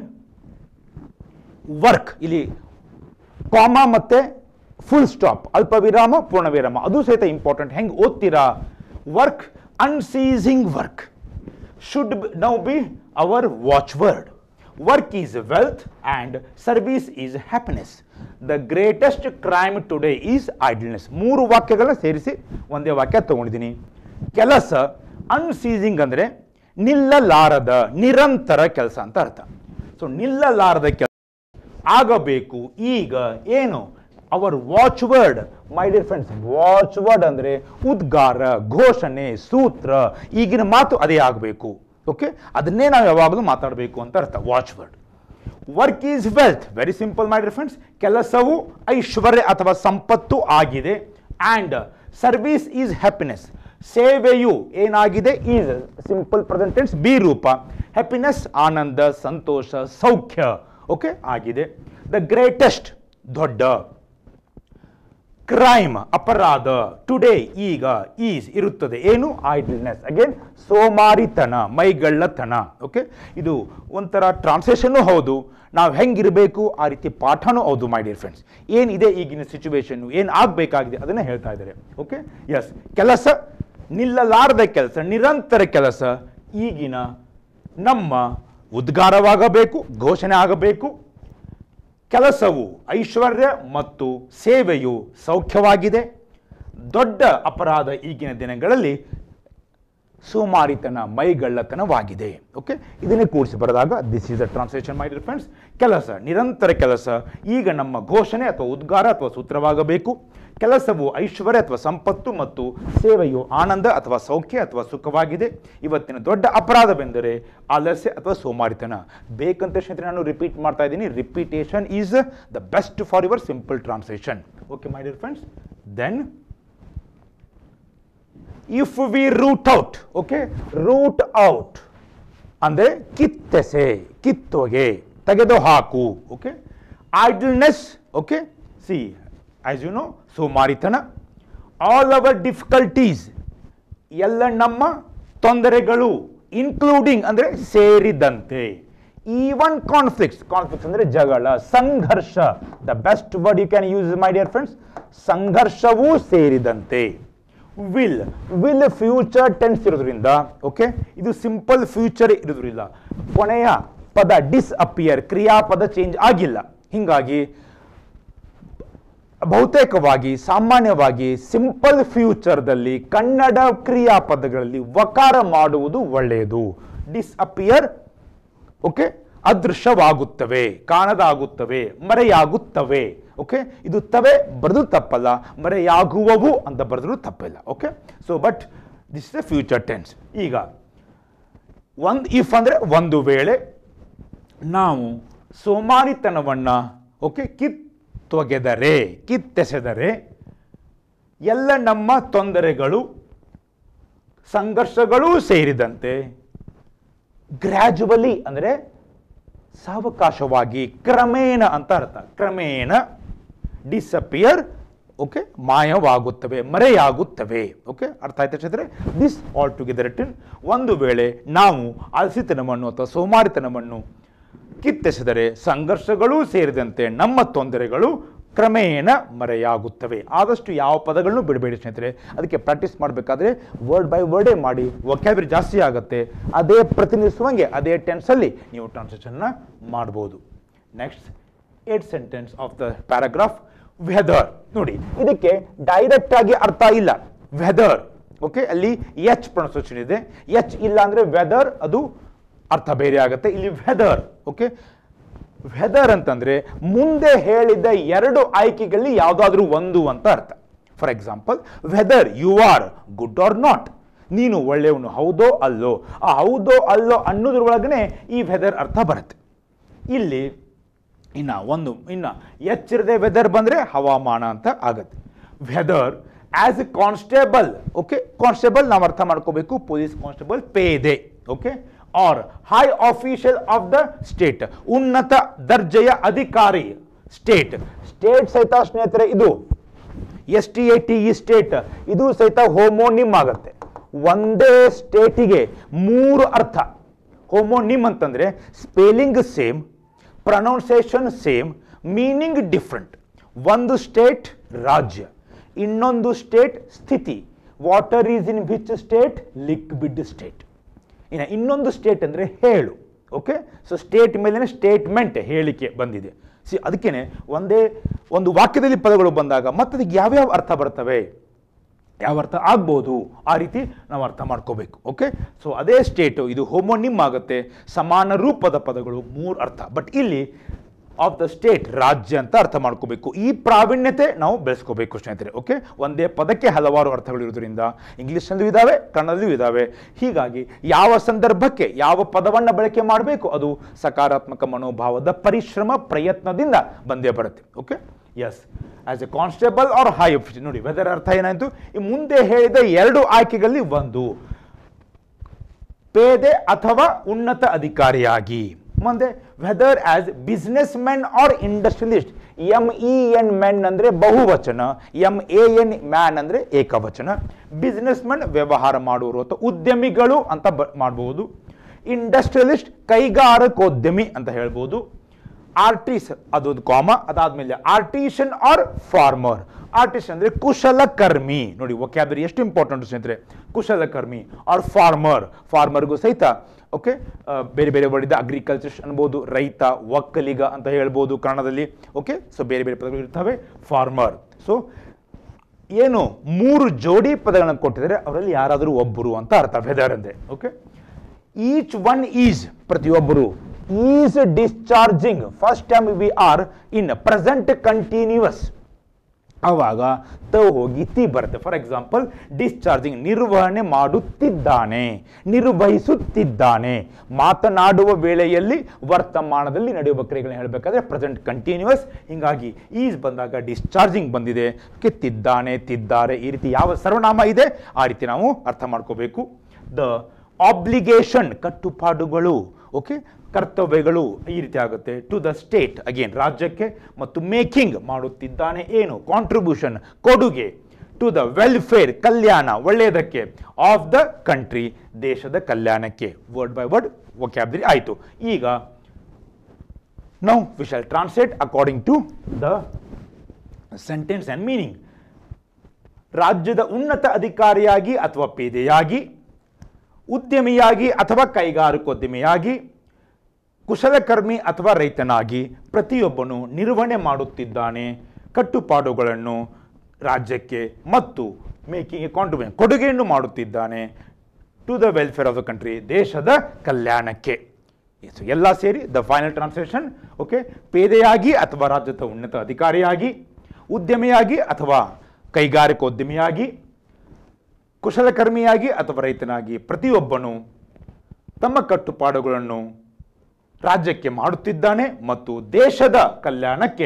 work ಇಲ್ಲಿ ಕಾಮ ಮತ್ತೆ ಫುಲ್ ಸ್ಟಾಪ್ ಅಲ್ಪ ವಿರಾಮ ಪೂರ್ಣ ವಿರಾಮ ಅದು ಸಹಿತ ಇಂಪಾರ್ಟೆಂಟ್ ಹೆಂಗೆ ಓದ್ತೀರಾ work unceasing work should now be our watchword work is wealth and service is happiness the greatest crime today is idleness ಮೂರು ವಾಕ್ಯಗಳನ್ನ ಸೇರಿಸಿ ಒಂದೇ ವಾಕ್ಯ ತಗೊಂಡಿದ್ದೀನಿ ಕೆಲಸ ಅನ್ಸೀಸಿಂಗ್ ಅಂದರೆ ನಿಲ್ಲಲಾರದ ನಿರಂತರ ಕೆಲಸ ಅಂತ ಅರ್ಥ ಸೊ ನಿಲ್ಲಲಾರದ ಕೆಲಸ ಆಗಬೇಕು ಈಗ ಏನು our watchword my dear friends watchword ಅಂದ್ರೆ ಉದ್ಗಾರ ಘೋಷಣೆ ಸೂತ್ರ ಈಗಿನ ಮಾತು ಅದೇ ಆಗಬೇಕು ಓಕೆ ಅದನ್ನೇ ನಾವು ಯಾವಾಗಲೂ ಮಾತಾಡಬೇಕು ಅಂತ ಅರ್ಥ watchword work is wealth very simple my dear friends ಕೆಲಸವು ಐಶ್ವರ್ಯ ಅಥವಾ ಸಂಪತ್ತು ಆಗಿದೆ ಆ್ಯಂಡ್ ಸರ್ವಿಸ್ ಈಸ್ ಹ್ಯಾಪಿನೆಸ್ ಸೇವೆಯು ಏನಾಗಿದೆ ಈಸ್ ಸಿಂಪಲ್ ಪ್ರೆಸೆಂಟೆನ್ಸ್ ಬಿ ರೂಪ ಹ್ಯಾಪಿನೆಸ್ ಆನಂದ ಸಂತೋಷ ಸೌಖ್ಯ ಓಕೆ ಆಗಿದೆ ದ ಗ್ರೇಟೆಸ್ಟ್ ದೊಡ್ಡ ಕ್ರೈಮ್ ಅಪರಾಧ ಟುಡೇ ಈಗ ಈಸ್ ಇರುತ್ತದೆ ಏನು ಐಡ್ಲ್ನೆಸ್ ಅಗೇನ್ ಸೋಮಾರಿತನ ಮೈಗಳ್ಳತನ ಓಕೆ ಇದು ಒಂಥರ ಟ್ರಾನ್ಸ್ಲೇಷನ್ನು ಹೌದು ನಾವು ಹೆಂಗಿರಬೇಕು ಆ ರೀತಿ ಪಾಠನೂ ಹೌದು ಮೈ ಡಿಯರ್ ಫ್ರೆಂಡ್ಸ್ ಏನಿದೆ ಈಗಿನ ಸಿಚುವೇಶನ್ ಏನು ಆಗಬೇಕಾಗಿದೆ ಅದನ್ನೇ ಹೇಳ್ತಾ ಇದ್ದಾರೆ ಓಕೆ ಎಸ್ ಕೆಲಸ ನಿಲ್ಲಲಾರದ ಕೆಲಸ ನಿರಂತರ ಕೆಲಸ ಈಗಿನ ನಮ್ಮ ಉದ್ಗಾರವಾಗಬೇಕು ಘೋಷಣೆ ಆಗಬೇಕು ಕೆಲಸವು ಐಶ್ವರ್ಯ ಮತ್ತು ಸೇವೆಯು ಸೌಖ್ಯವಾಗಿದೆ ದೊಡ್ಡ ಅಪರಾಧ ಈಗಿನ ದಿನಗಳಲ್ಲಿ ಸೋಮಾರಿತನ ಮೈಗಳ್ಳತನವಾಗಿದೆ ಓಕೆ ಇದನ್ನೇ ಕೂಡಿಸಿ ಬರೆದಾಗ this is the translation my dear friends ಕೆಲಸ ನಿರಂತರ ಕೆಲಸ ಈಗ ನಮ್ಮ ಘೋಷಣೆ ಅಥವಾ ಉದ್ಗಾರ ಅಥವಾ ಸೂತ್ರವಾಗಬೇಕು ಕೆಲಸವು ಐಶ್ವರ್ಯ ಅಥವಾ ಸಂಪತ್ತು ಮತ್ತು ಸೇವೆಯು ಆನಂದ ಅಥವಾ ಸೌಖ್ಯ ಅಥವಾ ಸುಖವಾಗಿದೆ ಇವತ್ತಿನ ದೊಡ್ಡ ಅಪರಾಧವೆಂದರೆ ಆಲಸ್ಯ ಅಥವಾ ಸೋಮಾರಿತನ ಬೇಕಂತ ಸ್ನೇಹಿತರೆ ನಾನು ರಿಪೀಟ್ ಮಾಡ್ತಾ ಇದ್ದೀನಿ repetition is the best for your simple translation okay my dear friends then if we root out okay root out ಅಂದರೆ ಕಿತ್ತೆಸೆ ಕಿತ್ತೊಗೆ ತೆಗೆದು ಹಾಕು okay idleness okay see as you know ಸೋಮಾರಿತನ ಆಲ್ ಅವರ್ ಡಿಫಿಕಲ್ಟೀಸ್ ಎಲ್ಲ ನಮ್ಮ ತೊಂದರೆಗಳು ಇನ್ಕ್ಲೂಡಿಂಗ್ ಅಂದರೆ ಸೇರಿದಂತೆ ಈವನ್ ಕಾನ್ಫ್ಲಿಕ್ಟ್ಸ್ ಕಾನ್ಫ್ಲಿಕ್ಟ್ಸ್ ಅಂದರೆ ಜಗಳ ಸಂಘರ್ಷ the best word you can use my dear friends ಸಂಘರ್ಷವೂ ಸೇರಿದಂತೆ ವಿಲ್ ವಿಲ್ ಫ್ಯೂಚರ್ ಟೆನ್ಸ್ ಇರೋದ್ರಿಂದ ಓಕೆ ಇದು ಸಿಂಪಲ್ ಫ್ಯೂಚರ್ ಇರೋದ್ರಿಂದ ಕೊನೆಯ ಪದ ಡಿಸ್ ಅಪಿಯರ್ ಕ್ರಿಯಾಪದ ಚೇಂಜ್ ಆಗಿಲ್ಲ ಹಿಂಗಾಗಿ ಬಹುತೇಕವಾಗಿ ಸಾಮಾನ್ಯವಾಗಿ ಸಿಂಪಲ್ ಫ್ಯೂಚರ್ದಲ್ಲಿ ಕನ್ನಡ ಕ್ರಿಯಾಪದಗಳಲ್ಲಿ ವಕಾರ ಮಾಡುವುದು ಒಳ್ಳೆಯದು ಡಿಸ್ಅಪಿಯರ್ ಓಕೆ ಅದೃಶ್ಯವಾಗುತ್ತವೆ ಕಾಣದಾಗುತ್ತವೆ ಮರೆಯಾಗುತ್ತವೆ ಓಕೆ ಇದು ತವೆ ಬರೆದು ತಪ್ಪಲ್ಲ ಮರೆಯಾಗುವವು ಅಂತ ಬರೆದ್ರು ತಪ್ಪಿಲ್ಲ okay so but this is a future tense ಈಗ ಒಂದು ಇಫ್ ಅಂದರೆ ಒಂದು ವೇಳೆ ನಾವು ಸೋಮಾರಿತನವನ್ನು ಓಕೆ ಕಿತ್ತೊಗೆದರೆ ಕಿತ್ತೆಸೆದರೆ ಎಲ್ಲ ನಮ್ಮ ತೊಂದರೆಗಳು ಸಂಘರ್ಷಗಳೂ ಸೇರಿದಂತೆ ಗ್ರ್ಯಾಜುವಲಿ ಅಂದರೆ ಸಾವಕಾಶವಾಗಿ ಕ್ರಮೇಣ ಅಂತ ಅರ್ಥ ಕ್ರಮೇಣ ಡಿಸಪಿಯರ್ ಓಕೆ ಮಾಯವಾಗುತ್ತವೆ ಮರೆಯಾಗುತ್ತವೆ ಓಕೆ ಅರ್ಥ ಆಯ್ತಾ ಚಂದ್ರೆ ದಿಸ್ ಆಲ್ ಟುಗೆದರ್ ರಿಟನ್ ಒಂದು ವೇಳೆ ನಾವು ಆಲಸಿತನವನ್ನು ಅಥವಾ ಸೋಮಾರಿತನವನ್ನು ಕಿತ್ತೆಸೆದರೆ ಸಂಘರ್ಷಗಳೂ ಸೇರಿದಂತೆ ನಮ್ಮ ತೊಂದರೆಗಳು ಕ್ರಮೇಣ ಮರೆಯಾಗುತ್ತವೆ ಆದಷ್ಟು ಯಾವ ಪದಗಳನ್ನು ಬಿಡಬೇಡಿ ಸ್ನೇಹಿತರೆ ಅದಕ್ಕೆ ಪ್ರಾಕ್ಟೀಸ್ ಮಾಡಬೇಕಾದ್ರೆ ವರ್ಡ್ ಬೈ ವರ್ಡೇ ಮಾಡಿ ವೊಕ್ಯಾಬರಿ ಜಾಸ್ತಿ ಆಗುತ್ತೆ ಅದೇ ಪ್ರತಿನಿಧಿಸುವಂಗೆ ಅದೇ ಟೆನ್ಸಲ್ಲಿ ನೀವು ಟ್ರಾನ್ಸ್ಲೇಷನ್ನ ಮಾಡ್ಬೋದು next eight sentence of the paragraph whether ನೋಡಿ ಇದಕ್ಕೆ ಡೈರೆಕ್ಟ್ ಆಗಿ ಅರ್ಥ ಇಲ್ಲ ವೆದರ್ ಓಕೆ ಅಲ್ಲಿ ಎಚ್ ಪ್ರೊನೌನ್ಸಿಯೇಷನ್ ಇದೆ ಎಚ್ ಇಲ್ಲ ಅಂದ್ರೆ ವೆದರ್ ಅದು ಅರ್ಥ ಬೇರೆ ಆಗುತ್ತೆ ಇಲ್ಲಿ ವೆದರ್ ಓಕೆ ವೆದರ್ ಅಂತಂದ್ರೆ ಮುಂದೆ ಹೇಳಿದ ಎರಡು ಆಯ್ಕೆಗಳಲ್ಲಿ ಯಾವುದಾದ್ರೂ ಒಂದು ಅಂತ ಅರ್ಥ for example whether you are good or not ನೀನು ಒಳ್ಳೆಯವನು ಹೌದೋ ಅಲ್ಲೋ ಆ ಹೌದೋ ಅಲ್ಲೋ ಅನ್ನೋದ್ರೊಳಗನೆ ಈ ವೆದರ್ ಅರ್ಥ ಬರುತ್ತೆ ಇಲ್ಲಿ ಇನ್ನ ಒಂದು ಇನ್ನ ಎಚ್ಚರದೆ ವೆದರ್ ಬಂದ್ರೆ ಹವಾಮಾನ ಅಂತ ಆಗತ್ತೆ whether as a constable okay constable ನಾವು ಅರ್ಥ ಮಾಡ್ಕೋಬೇಕು ಪೊಲೀಸ್ ಕಾನ್ಸ್ಟೇಬಲ್ ಪೇದೆ okay or high official of the state ಉನ್ನತ ದರ್ಜೆಯ ಅಧಿಕಾರಿ ಸ್ಟೇಟ್ ಸ್ಟೇಟ್ ಸಹಿತ ಸ್ನೇಹಿತರೆ ಇದು S T A T E state ಇದು ಸಹಿತ ಹೋಮೋನಿಮ್ ಆಗುತ್ತೆ ಒಂದೇ ಸ್ಟೇಟಿಗೆ ಮೂರು ಅರ್ಥ ಹೋಮೋನಿಮ್ ಅಂತಂದ್ರೆ spelling same pronunciation same meaning different ಒಂದು ಸ್ಟೇಟ್ ರಾಜ್ಯ ಇನ್ನೊಂದು ಸ್ಟೇಟ್ ಸ್ಥಿತಿ water is in which state liquid state ಇನ್ನು ಇನ್ನೊಂದು ಸ್ಟೇಟ್ ಅಂದರೆ ಹೇಳು ಓಕೆ ಸೊ ಸ್ಟೇಟ್ ಮೇಲೇ ಸ್ಟೇಟ್ಮೆಂಟ್ ಹೇಳಿಕೆ ಬಂದಿದೆ ಸಿ ಅದಕ್ಕೇನೆ ಒಂದೇ ಒಂದು ವಾಕ್ಯದಲ್ಲಿ ಪದಗಳು ಬಂದಾಗ ಮತ್ತೆ ಅದಕ್ಕೆ ಯಾವ್ಯಾವ ಅರ್ಥ ಬರ್ತವೆ ಯಾವ ಅರ್ಥ ಆಗ್ಬೋದು ಆ ರೀತಿ ನಾವು ಅರ್ಥ ಮಾಡ್ಕೋಬೇಕು ಓಕೆ ಸೊ ಅದೇ ಸ್ಟೇಟು ಇದು ಹೋಮೋನಿಮ್ ಆಗುತ್ತೆ ಸಮಾನ ರೂಪದ ಪದಗಳು ಮೂರು ಅರ್ಥ ಬಟ್ ಇಲ್ಲಿ ಆಫ್ ದ ಸ್ಟೇಟ್ ರಾಜ್ಯ ಅಂತ ಅರ್ಥ ಮಾಡ್ಕೋಬೇಕು ಈ ಪ್ರಾವೀಣ್ಯತೆ ನಾವು ಬೆಳೆಸ್ಕೋಬೇಕು ಸ್ನೇಹಿತರೆ ಓಕೆ ಒಂದೇ ಪದಕ್ಕೆ ಹಲವಾರು ಅರ್ಥಗಳು ಇರೋದ್ರಿಂದ ಇಂಗ್ಲೀಷ್ನಲ್ಲೂ ಇದ್ದಾವೆ ಕನ್ನಡದಲ್ಲೂ ಇದ್ದಾವೆ ಹೀಗಾಗಿ ಯಾವ ಸಂದರ್ಭಕ್ಕೆ ಯಾವ ಪದವನ್ನು ಬಳಕೆ ಮಾಡಬೇಕು ಅದು ಸಕಾರಾತ್ಮಕ ಮನೋಭಾವದ ಪರಿಶ್ರಮ ಪ್ರಯತ್ನದಿಂದ ಬಂದೇ ಬರುತ್ತೆ okay yes as a constable or high officer ನೋಡಿ ವೆದರ್ ಅರ್ಥ ಏನಾಯ್ತು ಈ ಮುಂದೆ ಹೇಳಿದ ಎರಡು ಆಯ್ಕೆಗಳಲ್ಲಿ ಒಂದು ಪೇದೆ ಅಥವಾ ಉನ್ನತ ಅಧಿಕಾರಿಯಾಗಿ ಮುಂದೆ whether as businessmen or industrialist M E N men ಅಂದ್ರೆ ಬಹುವಚನ ಎಂ ಎ ಎನ್ ಮ್ಯಾನ್ ಅಂದ್ರೆ ಏಕವಚನ ಬಿಸ್ನೆಸ್ ಮೆನ್ ವ್ಯವಹಾರ ಮಾಡುವವರು ಅಥವಾ ಉದ್ಯಮಿಗಳು ಅಂತ ಬ ಮಾಡಬಹುದು ಇಂಡಸ್ಟ್ರಿಯಲಿಸ್ಟ್ ಕೈಗಾರಿಕೋದ್ಯಮಿ ಅಂತ ಹೇಳ್ಬೋದು ಆರ್ಟಿಸ್ ಅದೊಂದು ಕಾಮ ಅದಾದ್ಮೇಲೆ ಆರ್ಟಿಷನ್ ಆರ್ ಫಾರ್ಮರ್ ಆರ್ಟಿಸ್ಟ್ ಅಂದ್ರೆ ಕುಶಲಕರ್ಮಿ ನೋಡಿ ಒಕ್ಯಾಬರಿ ಎಷ್ಟು ಇಂಪಾರ್ಟೆಂಟ್ ಸ್ನೇಹಿತರೆ ಕುಶಲಕರ್ಮಿ ಆರ್ ಫಾರ್ಮರ್ ಫಾರ್ಮರ್ಗೂ ಸಹಿತ ಓಕೆ ಬೇರೆ ಬೇರೆ ವರ್ಡ್ ಇದೆ ಅಗ್ರಿಕಲ್ಚರ್ ಅನ್ಬೋದು ರೈತ ಒಕ್ಕಲಿಗ ಅಂತ ಹೇಳ್ಬೋದು ಕನ್ನಡದಲ್ಲಿ ಓಕೆ ಸೊ ಬೇರೆ ಬೇರೆ ಪದಗಳು ಇರ್ತವೆ ಫಾರ್ಮರ್ ಸೊ ಏನು ಮೂರು ಜೋಡಿ ಪದಗಳನ್ನು ಕೊಟ್ಟಿದ್ದಾರೆ ಅವರಲ್ಲಿ ಯಾರಾದರೂ ಒಬ್ಬರು ಅಂತ ಅರ್ಥ ವೆದರ್ ಅಂದೆ ಓಕೆ ಈಚ್ ಒನ್ ಈಸ್ ಪ್ರತಿಯೊಬ್ಬರು is discharging first time we are in present continuous ಆವಾಗ ತ ಹೋಗಿ ತಿ ಬರುತ್ತೆ ಫಾರ್ ಎಕ್ಸಾಂಪಲ್ ಡಿಸ್ಚಾರ್ಜಿಂಗ್ ನಿರ್ವಹಣೆ ಮಾಡುತ್ತಿದ್ದಾನೆ ನಿರ್ವಹಿಸುತ್ತಿದ್ದಾನೆ ಮಾತನಾಡುವ ವೇಳೆಯಲ್ಲಿ ವರ್ತಮಾನದಲ್ಲಿ ನಡೆಯುವ ಕ್ರಿಯೆಗಳನ್ನ ಹೇಳಬೇಕಾದ್ರೆ ಪ್ರೆಸೆಂಟ್ ಕಂಟಿನ್ಯೂಸ್ ಹಿಂಗಾಗಿ ಈಸ್ ಬಂದಾಗ ಡಿಸ್ಚಾರ್ಜಿಂಗ್ ಬಂದಿದೆ ತಿದ್ದಾನೆ ತಿದ್ದಾರೆ ಈ ರೀತಿ ಯಾವ ಸರ್ವನಾಮ ಇದೆ ಆ ರೀತಿ ನಾವು ಅರ್ಥ ಮಾಡ್ಕೋಬೇಕು ದ ಆಬ್ಲಿಗೇಷನ್ ಕಟ್ಟುಪಾಡುಗಳು ಓಕೆ ಕರ್ತವ್ಯಗಳು ಈ ರೀತಿ ಆಗುತ್ತೆ ಟು ದ ಸ್ಟೇಟ್ ಅಗೇನ್ ರಾಜ್ಯಕ್ಕೆ ಮತ್ತು ಮೇಕಿಂಗ್ ಮಾಡುತ್ತಿದ್ದಾನೆ ಏನು ಕಾಂಟ್ರಿಬ್ಯೂಷನ್ ಕೊಡುಗೆ ಟು ದ ವೆಲ್ಫೇರ್ ಕಲ್ಯಾಣ ಒಳ್ಳೆಯದಕ್ಕೆ ಆಫ್ ದ ಕಂಟ್ರಿ ದೇಶದ ಕಲ್ಯಾಣಕ್ಕೆ ವರ್ಡ್ ಬೈ ವರ್ಡ್ ವೊಕ್ಯಾಬ್ರಿ ಆಯಿತು ಈಗ now we shall translate according to the sentence and meaning ರಾಜ್ಯದ ಉನ್ನತ ಅಧಿಕಾರಿಯಾಗಿ ಅಥವಾ ಪೇದೆಯಾಗಿ ಉದ್ಯಮಿಯಾಗಿ ಅಥವಾ ಕೈಗಾರಿಕೋದ್ಯಮಿಯಾಗಿ ಕುಶಲಕರ್ಮಿ ಅಥವಾ ರೈತನಾಗಿ ಪ್ರತಿಯೊಬ್ಬನು ನಿರ್ವಹಣೆ ಮಾಡುತ್ತಿದ್ದಾನೆ ಕಟ್ಟುಪಾಡುಗಳನ್ನು ರಾಜ್ಯಕ್ಕೆ ಮತ್ತು ಮೇಕಿಂಗ್ ಕಾಂಟ್ರಿಬ್ಯೂಷನ್ ಕೊಡುಗೆಯನ್ನು ಮಾಡುತ್ತಿದ್ದಾನೆ to the welfare of the country ದೇಶದ ಕಲ್ಯಾಣಕ್ಕೆ ಸೊ ಎಲ್ಲ ಸೇರಿ ದ ಫೈನಲ್ ಟ್ರಾನ್ಸ್ಲೇಷನ್ ಓಕೆ ಪೇದೆಯಾಗಿ ಅಥವಾ ರಾಜ್ಯದ ಉನ್ನತ ಅಧಿಕಾರಿಯಾಗಿ ಉದ್ಯಮಿಯಾಗಿ ಅಥವಾ ಕೈಗಾರಿಕೋದ್ಯಮಿಯಾಗಿ ಕುಶಲಕರ್ಮಿಯಾಗಿ ಅಥವಾ ರೈತನಾಗಿ ಪ್ರತಿಯೊಬ್ಬನು ತಮ್ಮ ಕಟ್ಟುಪಾಡುಗಳನ್ನು ರಾಜ್ಯಕ್ಕೆ ಮಾಡುತ್ತಿದ್ದಾನೆ ಮತ್ತು ದೇಶದ ಕಲ್ಯಾಣಕ್ಕೆ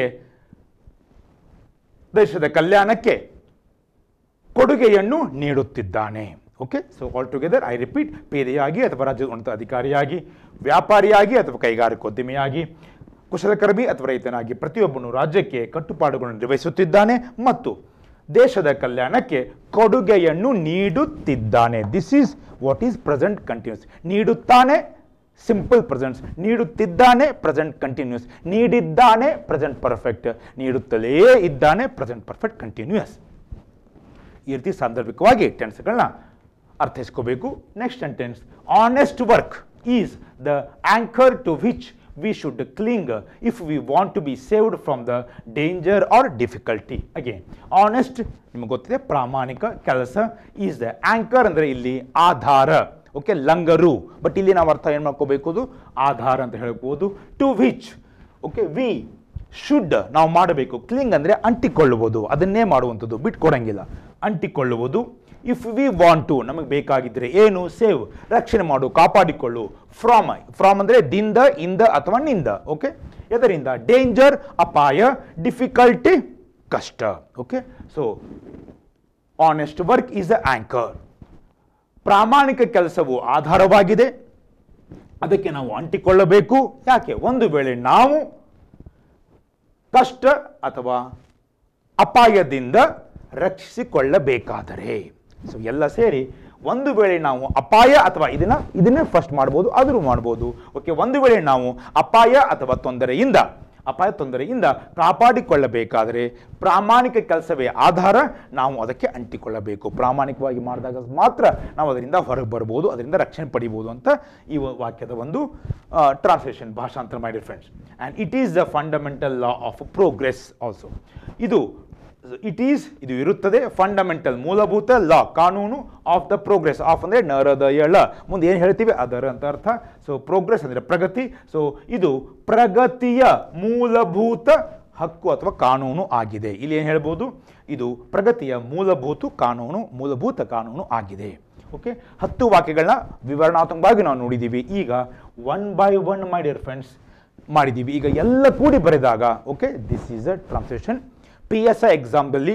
ದೇಶದ ಕಲ್ಯಾಣಕ್ಕೆ ಕೊಡುಗೆಯನ್ನು ನೀಡುತ್ತಿದ್ದಾನೆ okay so all together I repeat ಪೇದೆಯಾಗಿ ಅಥವಾ ರಾಜ್ಯದ ಉನ್ನತ ಅಧಿಕಾರಿಯಾಗಿ ವ್ಯಾಪಾರಿಯಾಗಿ ಅಥವಾ ಕೈಗಾರಿಕೋದ್ಯಮಿಯಾಗಿ ಕುಶಲಕರ್ಮಿ ಅಥವಾ ರೈತನಾಗಿ ಪ್ರತಿಯೊಬ್ಬನು ರಾಜ್ಯಕ್ಕೆ ಕಟ್ಟುಪಾಡುಗಳನ್ನು ನಿರ್ವಹಿಸುತ್ತಿದ್ದಾನೆ ಮತ್ತು ದೇಶದ ಕಲ್ಯಾಣಕ್ಕೆ ಕೊಡುಗೆಯನ್ನು ನೀಡುತ್ತಿದ್ದಾನೆ this is what is present continuous ನೀಡುತ್ತಾನೆ ಸಿಂಪಲ್ ಪ್ರೆಸೆಂಟ್ಸ್ ನೀಡುತ್ತಿದ್ದಾನೆ ಪ್ರೆಸೆಂಟ್ ಕಂಟಿನ್ಯೂಸ್ ನೀಡಿದ್ದಾನೆ ಪ್ರೆಸೆಂಟ್ ಪರ್ಫೆಕ್ಟ್ ನೀಡುತ್ತಲೇ ಇದ್ದಾನೆ ಪ್ರೆಸೆಂಟ್ ಪರ್ಫೆಕ್ಟ್ ಕಂಟಿನ್ಯೂಸ್ ಈ ರೀತಿ ಸಾಂದರ್ಭಿಕವಾಗಿ ಟೆನ್ಸ್ಗಳನ್ನ ಅರ್ಥೈಸ್ಕೋಬೇಕು next sentence honest work is the anchor to which we should cling if we want to be saved from the danger or difficulty again honest ನಿಮಗೆ ಗೊತ್ತಿದೆ ಪ್ರಾಮಾಣಿಕ ಕೆಲಸ ಈಸ್ ದ ಆಂಕರ್ ಅಂದರೆ ಇಲ್ಲಿ ಆಧಾರ ಓಕೆ ಲಂಗರು ಬಟ್ ಇಲ್ಲಿ ನಾವು ಅರ್ಥ ಏನು ಮಾಡ್ಕೋಬೇಕು ಅದು ಆಧಾರ ಅಂತ ಹೇಳ್ಬೋದು to which okay we should ನಾವು ಮಾಡಬೇಕು ಕ್ಲಿಂಗ್ ಅಂದರೆ ಅಂಟಿಕೊಳ್ಳುವುದು ಅದನ್ನೇ ಮಾಡುವಂಥದ್ದು ಬಿಟ್ಕೊಡಂಗಿಲ್ಲ ಅಂಟಿಕೊಳ್ಳುವುದು ಇಫ್ ವಿ ವಾಂಟ್ ಟು ನಮಗೆ ಬೇಕಾಗಿದ್ದರೆ ಏನು ಸೇವ್ ರಕ್ಷಣೆ ಮಾಡು ಕಾಪಾಡಿಕೊಳ್ಳು ಫ್ರಾಮ್ ಫ್ರಾಮ್ ಅಂದರೆ ದಿಂದ ಇಂದ ಅಥವಾ ನಿಂದ ಓಕೆ ಎದರಿಂದ ಡೇಂಜರ್ ಅಪಾಯ ಡಿಫಿಕಲ್ಟಿ ಕಷ್ಟ okay so honest work is a anchor ಪ್ರಾಮಾಣಿಕ ಕೆಲಸವು ಆಧಾರವಾಗಿದೆ ಅದಕ್ಕೆ ನಾವು ಅಂಟಿಕೊಳ್ಳಬೇಕು ಯಾಕೆ ಒಂದು ವೇಳೆ ನಾವು ಕಷ್ಟ ಅಥವಾ ಅಪಾಯದಿಂದ ರಕ್ಷಿಸಿಕೊಳ್ಳಬೇಕಾದರೆ ಸೊ ಎಲ್ಲ ಸೇರಿ ಒಂದು ವೇಳೆ ನಾವು ಅಪಾಯ ಅಥವಾ ಇದನ್ನ ಇದನ್ನೇ ಫಸ್ಟ್ ಮಾಡ್ಬೋದು ಆದರೂ ಮಾಡ್ಬೋದು ಓಕೆ ಒಂದು ವೇಳೆ ನಾವು ಅಪಾಯ ಅಥವಾ ತೊಂದರೆಯಿಂದ ಅಪಾಯ ತೊಂದರೆಯಿಂದ ಕಾಪಾಡಿಕೊಳ್ಳಬೇಕಾದರೆ ಪ್ರಾಮಾಣಿಕ ಕೆಲಸವೇ ಆಧಾರ ನಾವು ಅದಕ್ಕೆ ಅಂಟಿಕೊಳ್ಳಬೇಕು ಪ್ರಾಮಾಣಿಕವಾಗಿ ಮಾಡಿದಾಗ ಮಾತ್ರ ನಾವು ಅದರಿಂದ ಹೊರಗೆ ಬರ್ಬೋದು ಅದರಿಂದ ರಕ್ಷಣೆ ಪಡಿಬೋದು ಅಂತ ಈ ವ- ವಾಕ್ಯದ ಒಂದು ಟ್ರಾನ್ಸ್ಲೇಷನ್ ಭಾಷಾಂತರ my dear friends and it is the fundamental law of progress also ಇದು ಇಟ್ ಈಸ್ ಇದು ಇರುತ್ತದೆ ಫಂಡಮೆಂಟಲ್ ಮೂಲಭೂತ ಲಾ ಕಾನೂನು ಆಫ್ ದ ಪ್ರೋಗ್ರೆಸ್ ಆಫ್ ಅಂದರೆ ನರದ ಎಳ ಮುಂದೆ ಏನು ಹೇಳ್ತೀವಿ ಅದರ ಅಂತ ಅರ್ಥ ಸೊ ಪ್ರೋಗ್ರೆಸ್ ಅಂದರೆ ಪ್ರಗತಿ ಸೊ ಇದು ಪ್ರಗತಿಯ ಮೂಲಭೂತ ಹಕ್ಕು ಅಥವಾ ಕಾನೂನು ಆಗಿದೆ ಇಲ್ಲಿ ಏನು ಹೇಳ್ಬೋದು ಇದು ಪ್ರಗತಿಯ ಮೂಲಭೂತ ಕಾನೂನು ಮೂಲಭೂತ ಕಾನೂನು ಆಗಿದೆ ಓಕೆ ಹತ್ತು ವಾಕ್ಯಗಳನ್ನ ವಿವರಣಾತ್ಮಕವಾಗಿ ನಾವು ನೋಡಿದ್ದೀವಿ ಈಗ one by one my dear friends ಮಾಡಿದ್ದೀವಿ ಈಗ ಎಲ್ಲ ಕೂಡಿ ಬರೆದಾಗ okay this is a translation P S I ಎಕ್ಸಾಮ್ದಲ್ಲಿ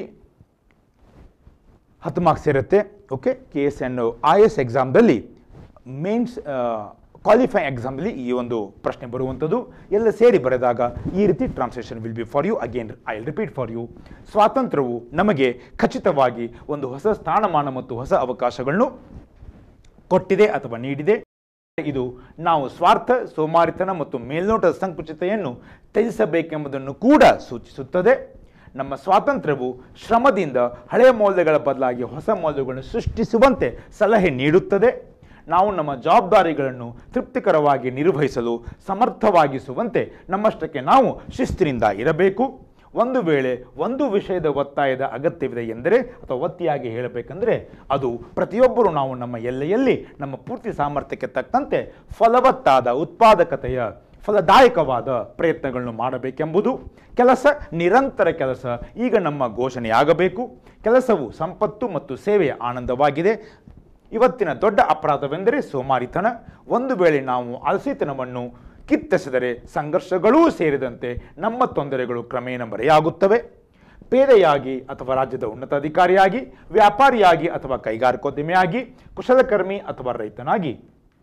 ಹತ್ತು ಮಾರ್ಕ್ಸ್ ಇರುತ್ತೆ okay K S N I S ಎಕ್ಸಾಮ್ದಲ್ಲಿ ಮೇನ್ಸ್ ಕ್ವಾಲಿಫೈ ಎಕ್ಸಾಮ್ದಲ್ಲಿ ಈ ಒಂದು ಪ್ರಶ್ನೆ ಬರುವಂಥದ್ದು ಎಲ್ಲ ಸೇರಿ ಬರೆದಾಗ ಈ ರೀತಿ translation will be for you again I repeat for you ಸ್ವಾತಂತ್ರ್ಯವು ನಮಗೆ ಖಚಿತವಾಗಿ ಒಂದು ಹೊಸ ಸ್ಥಾನಮಾನ ಮತ್ತು ಹೊಸ ಅವಕಾಶಗಳನ್ನು ಕೊಟ್ಟಿದೆ ಅಥವಾ ನೀಡಿದೆ ಇದು ನಾವು ಸ್ವಾರ್ಥ ಸೋಮಾರಿತನ ಮತ್ತು ಮೇಲ್ನೋಟದ ಸಂಕುಚಿತೆಯನ್ನು ತ್ಯಜಿಸಬೇಕೆಂಬುದನ್ನು ಕೂಡ ಸೂಚಿಸುತ್ತದೆ ನಮ್ಮ ಸ್ವಾತಂತ್ರ್ಯವು ಶ್ರಮದಿಂದ ಹಳೆಯ ಮೌಲ್ಯಗಳ ಬದಲಾಗಿ ಹೊಸ ಮೌಲ್ಯಗಳನ್ನು ಸೃಷ್ಟಿಸುವಂತೆ ಸಲಹೆ ನೀಡುತ್ತದೆ ನಾವು ನಮ್ಮ ಜವಾಬ್ದಾರಿಗಳನ್ನು ತೃಪ್ತಿಕರವಾಗಿ ನಿರ್ವಹಿಸಲು ಸಮರ್ಥವಾಗಿಸುವಂತೆ ನಮ್ಮಷ್ಟಕ್ಕೆ ನಾವು ಶಿಸ್ತಿನಿಂದ ಇರಬೇಕು ಒಂದು ವೇಳೆ ಒಂದು ವಿಷಯದ ಒತ್ತಾಯದ ಅಗತ್ಯವಿದೆ ಎಂದರೆ ಅಥವಾ ಒತ್ತಿಯಾಗಿ ಹೇಳಬೇಕೆಂದರೆ ಅದು ಪ್ರತಿಯೊಬ್ಬರು ನಾವು ನಮ್ಮ ಎಲ್ಲೆಯಲ್ಲಿ ನಮ್ಮ ಪೂರ್ತಿ ಸಾಮರ್ಥ್ಯಕ್ಕೆ ತಕ್ಕಂತೆ ಫಲವತ್ತಾದ ಉತ್ಪಾದಕತೆಯ ಫಲದಾಯಕವಾದ ಪ್ರಯತ್ನಗಳನ್ನು ಮಾಡಬೇಕೆಂಬುದು ಕೆಲಸ ನಿರಂತರ ಕೆಲಸ ಈಗ ನಮ್ಮ ಘೋಷಣೆಯಾಗಬೇಕು ಕೆಲಸವು ಸಂಪತ್ತು ಮತ್ತು ಸೇವೆಯ ಆನಂದವಾಗಿದೆ ಇವತ್ತಿನ ದೊಡ್ಡ ಅಪರಾಧವೆಂದರೆ ಸೋಮಾರಿತನ ಒಂದು ವೇಳೆ ನಾವು ಅಲಸಿತನವನ್ನು ಕಿತ್ತೆಸೆದರೆ ಸಂಘರ್ಷಗಳೂ ಸೇರಿದಂತೆ ನಮ್ಮ ತೊಂದರೆಗಳು ಕ್ರಮೇಣ ಮರೆಯಾಗುತ್ತವೆ ಪೇದೆಯಾಗಿ ಅಥವಾ ರಾಜ್ಯದ ಉನ್ನತ ಅಧಿಕಾರಿಯಾಗಿ ವ್ಯಾಪಾರಿಯಾಗಿ ಅಥವಾ ಕೈಗಾರಿಕೋದ್ಯಮಿಯಾಗಿ ಕುಶಲಕರ್ಮಿ ಅಥವಾ ರೈತನಾಗಿ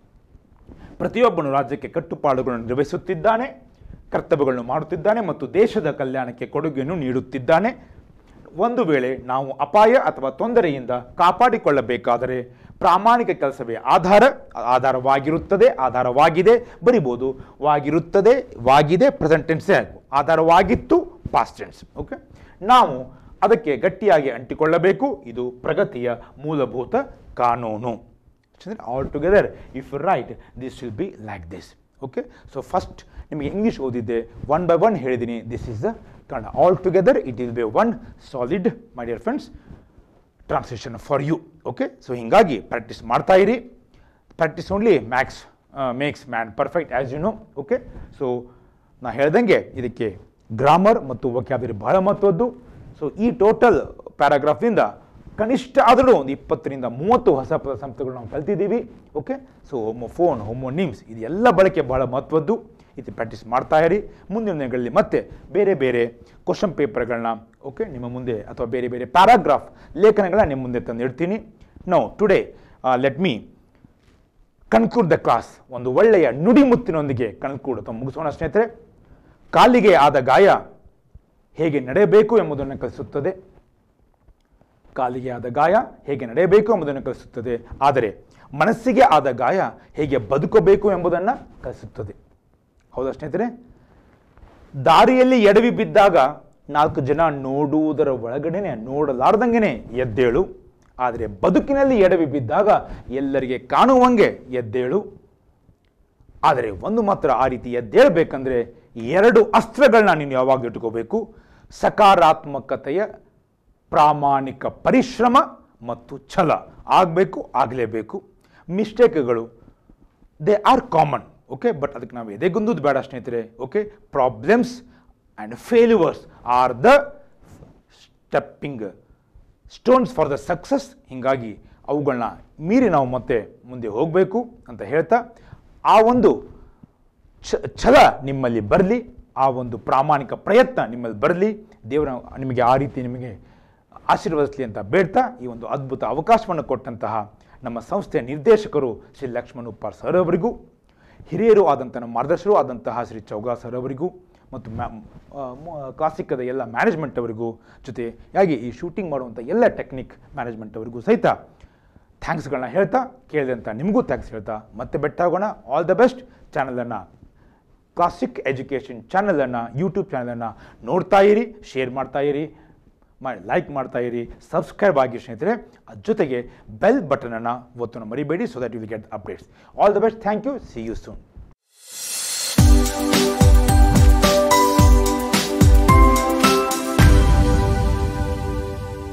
ಪ್ರತಿಯೊಬ್ಬನು ರಾಜ್ಯಕ್ಕೆ ಕಟ್ಟುಪಾಡುಗಳನ್ನು ನಿರ್ವಹಿಸುತ್ತಿದ್ದಾನೆ ಕರ್ತವ್ಯಗಳನ್ನು ಮಾಡುತ್ತಿದ್ದಾನೆ ಮತ್ತು ದೇಶದ ಕಲ್ಯಾಣಕ್ಕೆ ಕೊಡುಗೆಯನ್ನು ನೀಡುತ್ತಿದ್ದಾನೆ ಒಂದು ವೇಳೆ ನಾವು ಅಪಾಯ ಅಥವಾ ತೊಂದರೆಯಿಂದ ಕಾಪಾಡಿಕೊಳ್ಳಬೇಕಾದರೆ ಪ್ರಾಮಾಣಿಕ ಕೆಲಸವೇ ಆಧಾರ ಆಧಾರವಾಗಿರುತ್ತದೆ ಆಧಾರವಾಗಿದೆ ಬರಿಬೋದು ವಾಗಿರುತ್ತದೆ ವಾಗಿದೆ ಪ್ರೆಸೆಂಟ್ ಟೆನ್ಸೇ ಆಧಾರವಾಗಿತ್ತು ಪಾಸ್ಟ್ ಟೆನ್ಸ್ ಓಕೆ ನಾವು ಅದಕ್ಕೆ ಗಟ್ಟಿಯಾಗಿ ಅಂಟಿಕೊಳ್ಳಬೇಕು ಇದು ಪ್ರಗತಿಯ ಮೂಲಭೂತ ಕಾನೂನು all together if right this will be like this okay so first ನಿಮಗೆ ಇಂಗ್ಲೀಷ್ ಓದಿದ್ದೆ ಒನ್ ಬೈ ಒನ್ ಹೇಳಿದ್ದೀನಿ this is the Kannada all together it will be one solid my dear friends translation for you okay so ಹೀಗಾಗಿ practice ಮಾಡ್ತಾ ಇರಿ practice only makes makes man perfect as you know okay so ನಾ ಹೇಳ್ದಂಗೆ ಇದಕ್ಕೆ grammar ಮತ್ತು vocabulary ಬಹಳ ಮಹತ್ವದ್ದು so ಈ ಟೋಟಲ್ ಪ್ಯಾರಾಗ್ರಾಫಿಂದ ಕನಿಷ್ಠ ಆದರೂ ಒಂದು ಇಪ್ಪತ್ತರಿಂದ ಮೂವತ್ತು ಹೊಸ ಪದ ಸಂಸ್ಥೆಗಳು ನಾವು ಕಲ್ತಿದ್ದೀವಿ okay so homophone homonyms ಇದೆಲ್ಲ ಬಳಕೆ ಬಹಳ ಮಹತ್ವದ್ದು ಇದು ಪ್ರಾಕ್ಟೀಸ್ ಮಾಡ್ತಾ ಇರಿ ಮುಂದಿನ ದಿನಗಳಲ್ಲಿ ಮತ್ತೆ ಬೇರೆ ಬೇರೆ ಕ್ವಶನ್ ಪೇಪರ್ಗಳನ್ನ ಓಕೆ ನಿಮ್ಮ ಮುಂದೆ ಅಥವಾ ಬೇರೆ ಬೇರೆ ಪ್ಯಾರಾಗ್ರಾಫ್ ಲೇಖನಗಳನ್ನ ನಿಮ್ಮ ಮುಂದೆ ತಂದಿಡ್ತೀನಿ no today let me conclude the class ಒಂದು ಒಳ್ಳೆಯ ನುಡಿಮುತ್ತಿನೊಂದಿಗೆ ಕನ್ಕ್ಲೂಡ್ ಅಥವಾ ಮುಗಿಸೋಣ ಸ್ನೇಹಿತರೆ ಕಾಲಿಗೆ ಆದ ಗಾಯ ಹೇಗೆ ನಡೆಯಬೇಕು ಎಂಬುದನ್ನು ಕಲಿಸುತ್ತದೆ ಕಾಲಿಗೆ ಆದ ಗಾಯ ಹೇಗೆ ನಡೆಯಬೇಕು ಎಂಬುದನ್ನು ಕಲಿಸುತ್ತದೆ ಆದರೆ ಮನಸ್ಸಿಗೆ ಆದ ಗಾಯ ಹೇಗೆ ಬದುಕಬೇಕು ಎಂಬುದನ್ನು ಕಲಿಸುತ್ತದೆ ಹೌದಾ ಸ್ನೇಹಿತರೆ ದಾರಿಯಲ್ಲಿ ಎಡವಿ ಬಿದ್ದಾಗ ನಾಲ್ಕು ಜನ ನೋಡುವುದರ ಒಳಗಡೆನೆ ನೋಡಲಾರ್ದಂಗೆನೆ ಎದ್ದೇಳು ಆದರೆ ಬದುಕಿನಲ್ಲಿ ಎಡವಿ ಬಿದ್ದಾಗ ಎಲ್ಲರಿಗೆ ಕಾಣುವಂಗೆ ಎದ್ದೇಳು ಆದರೆ ಒಂದು ಮಾತ್ರ ಆ ರೀತಿ ಎದ್ದೇಳಬೇಕಂದ್ರೆ ಎರಡು ಅಸ್ತ್ರಗಳನ್ನ ನೀನು ಯಾವಾಗ ಇಟ್ಕೋಬೇಕು ಸಕಾರಾತ್ಮಕತೆಯ ಪ್ರಾಮಾಣಿಕ ಪರಿಶ್ರಮ ಮತ್ತು ಛಲ ಆಗಬೇಕು ಆಗಲೇಬೇಕು ಮಿಸ್ಟೇಕ್ಗಳು they are common okay but ಅದಕ್ಕೆ ನಾವು ಎದೆಗುಂದುದು ಬೇಡ ಸ್ನೇಹಿತರೆ okay problems and failures are the stepping stones for the success ಹೀಗಾಗಿ ಅವುಗಳನ್ನ ಮೀರಿ ನಾವು ಮತ್ತೆ ಮುಂದೆ ಹೋಗಬೇಕು ಅಂತ ಹೇಳ್ತಾ ಆ ಒಂದು ಛ ಛಲ ನಿಮ್ಮಲ್ಲಿ ಬರಲಿ ಆ ಒಂದು ಪ್ರಾಮಾಣಿಕ ಪ್ರಯತ್ನ ನಿಮ್ಮಲ್ಲಿ ಬರಲಿ ದೇವರ ನಿಮಗೆ ಆ ರೀತಿ ನಿಮಗೆ ಆಶೀರ್ವದಿಸಲಿ ಅಂತ ಬೇಡ್ತಾ ಈ ಒಂದು ಅದ್ಭುತ ಅವಕಾಶವನ್ನು ಕೊಟ್ಟಂತಹ ನಮ್ಮ ಸಂಸ್ಥೆಯ ನಿರ್ದೇಶಕರು ಶ್ರೀ ಲಕ್ಷ್ಮಣ್ ಉಪ್ಪಾರ್ ಸರ್ ಅವರಿಗೂ ಹಿರಿಯರು ಆದಂಥ ನಮ್ಮ ಮಾರ್ಗದರ್ಶರು ಆದಂತಹ ಶ್ರೀ ಚೌಗಾ ಸರ್ ಅವರಿಗೂ ಮತ್ತು ಮ್ಯಾ ಕ್ಲಾಸಿಕದ ಎಲ್ಲ ಮ್ಯಾನೇಜ್ಮೆಂಟ್ ಅವರಿಗೂ ಜೊತೆಯಾಗಿ ಈ ಶೂಟಿಂಗ್ ಮಾಡುವಂಥ ಎಲ್ಲ ಟೆಕ್ನಿಕ್ ಮ್ಯಾನೇಜ್ಮೆಂಟ್ ಅವರಿಗೂ ಸಹಿತ ಥ್ಯಾಂಕ್ಸ್ಗಳನ್ನ ಹೇಳ್ತಾ ಕೇಳಿದಂಥ ನಿಮಗೂ ಥ್ಯಾಂಕ್ಸ್ ಹೇಳ್ತಾ ಮತ್ತೆ ಬೆಟ್ಟ ಆಗೋಣ ಆಲ್ ದ ಬೆಸ್ಟ್ ಚಾನಲನ್ನು ಕ್ಲಾಸಿಕ್ ಎಜುಕೇಷನ್ ಚಾನಲನ್ನು ಯೂಟ್ಯೂಬ್ ಚಾನಲನ್ನು ನೋಡ್ತಾ ಇರಿ ಶೇರ್ ಮಾಡ್ತಾ ಇರಿ ಮಾಡಿ ಲೈಕ್ ಮಾಡ್ತಾ ಇರಿ ಸಬ್ಸ್ಕ್ರೈಬ್ ಆಗಿ ಸ್ನೇಹಿತರೆ ಅದ್ರ ಜೊತೆಗೆ ಬೆಲ್ ಬಟನನ್ನು ಒತ್ತನ್ನು ಮರಿಬೇಡಿ so that you will get updates all the best thank you see you soon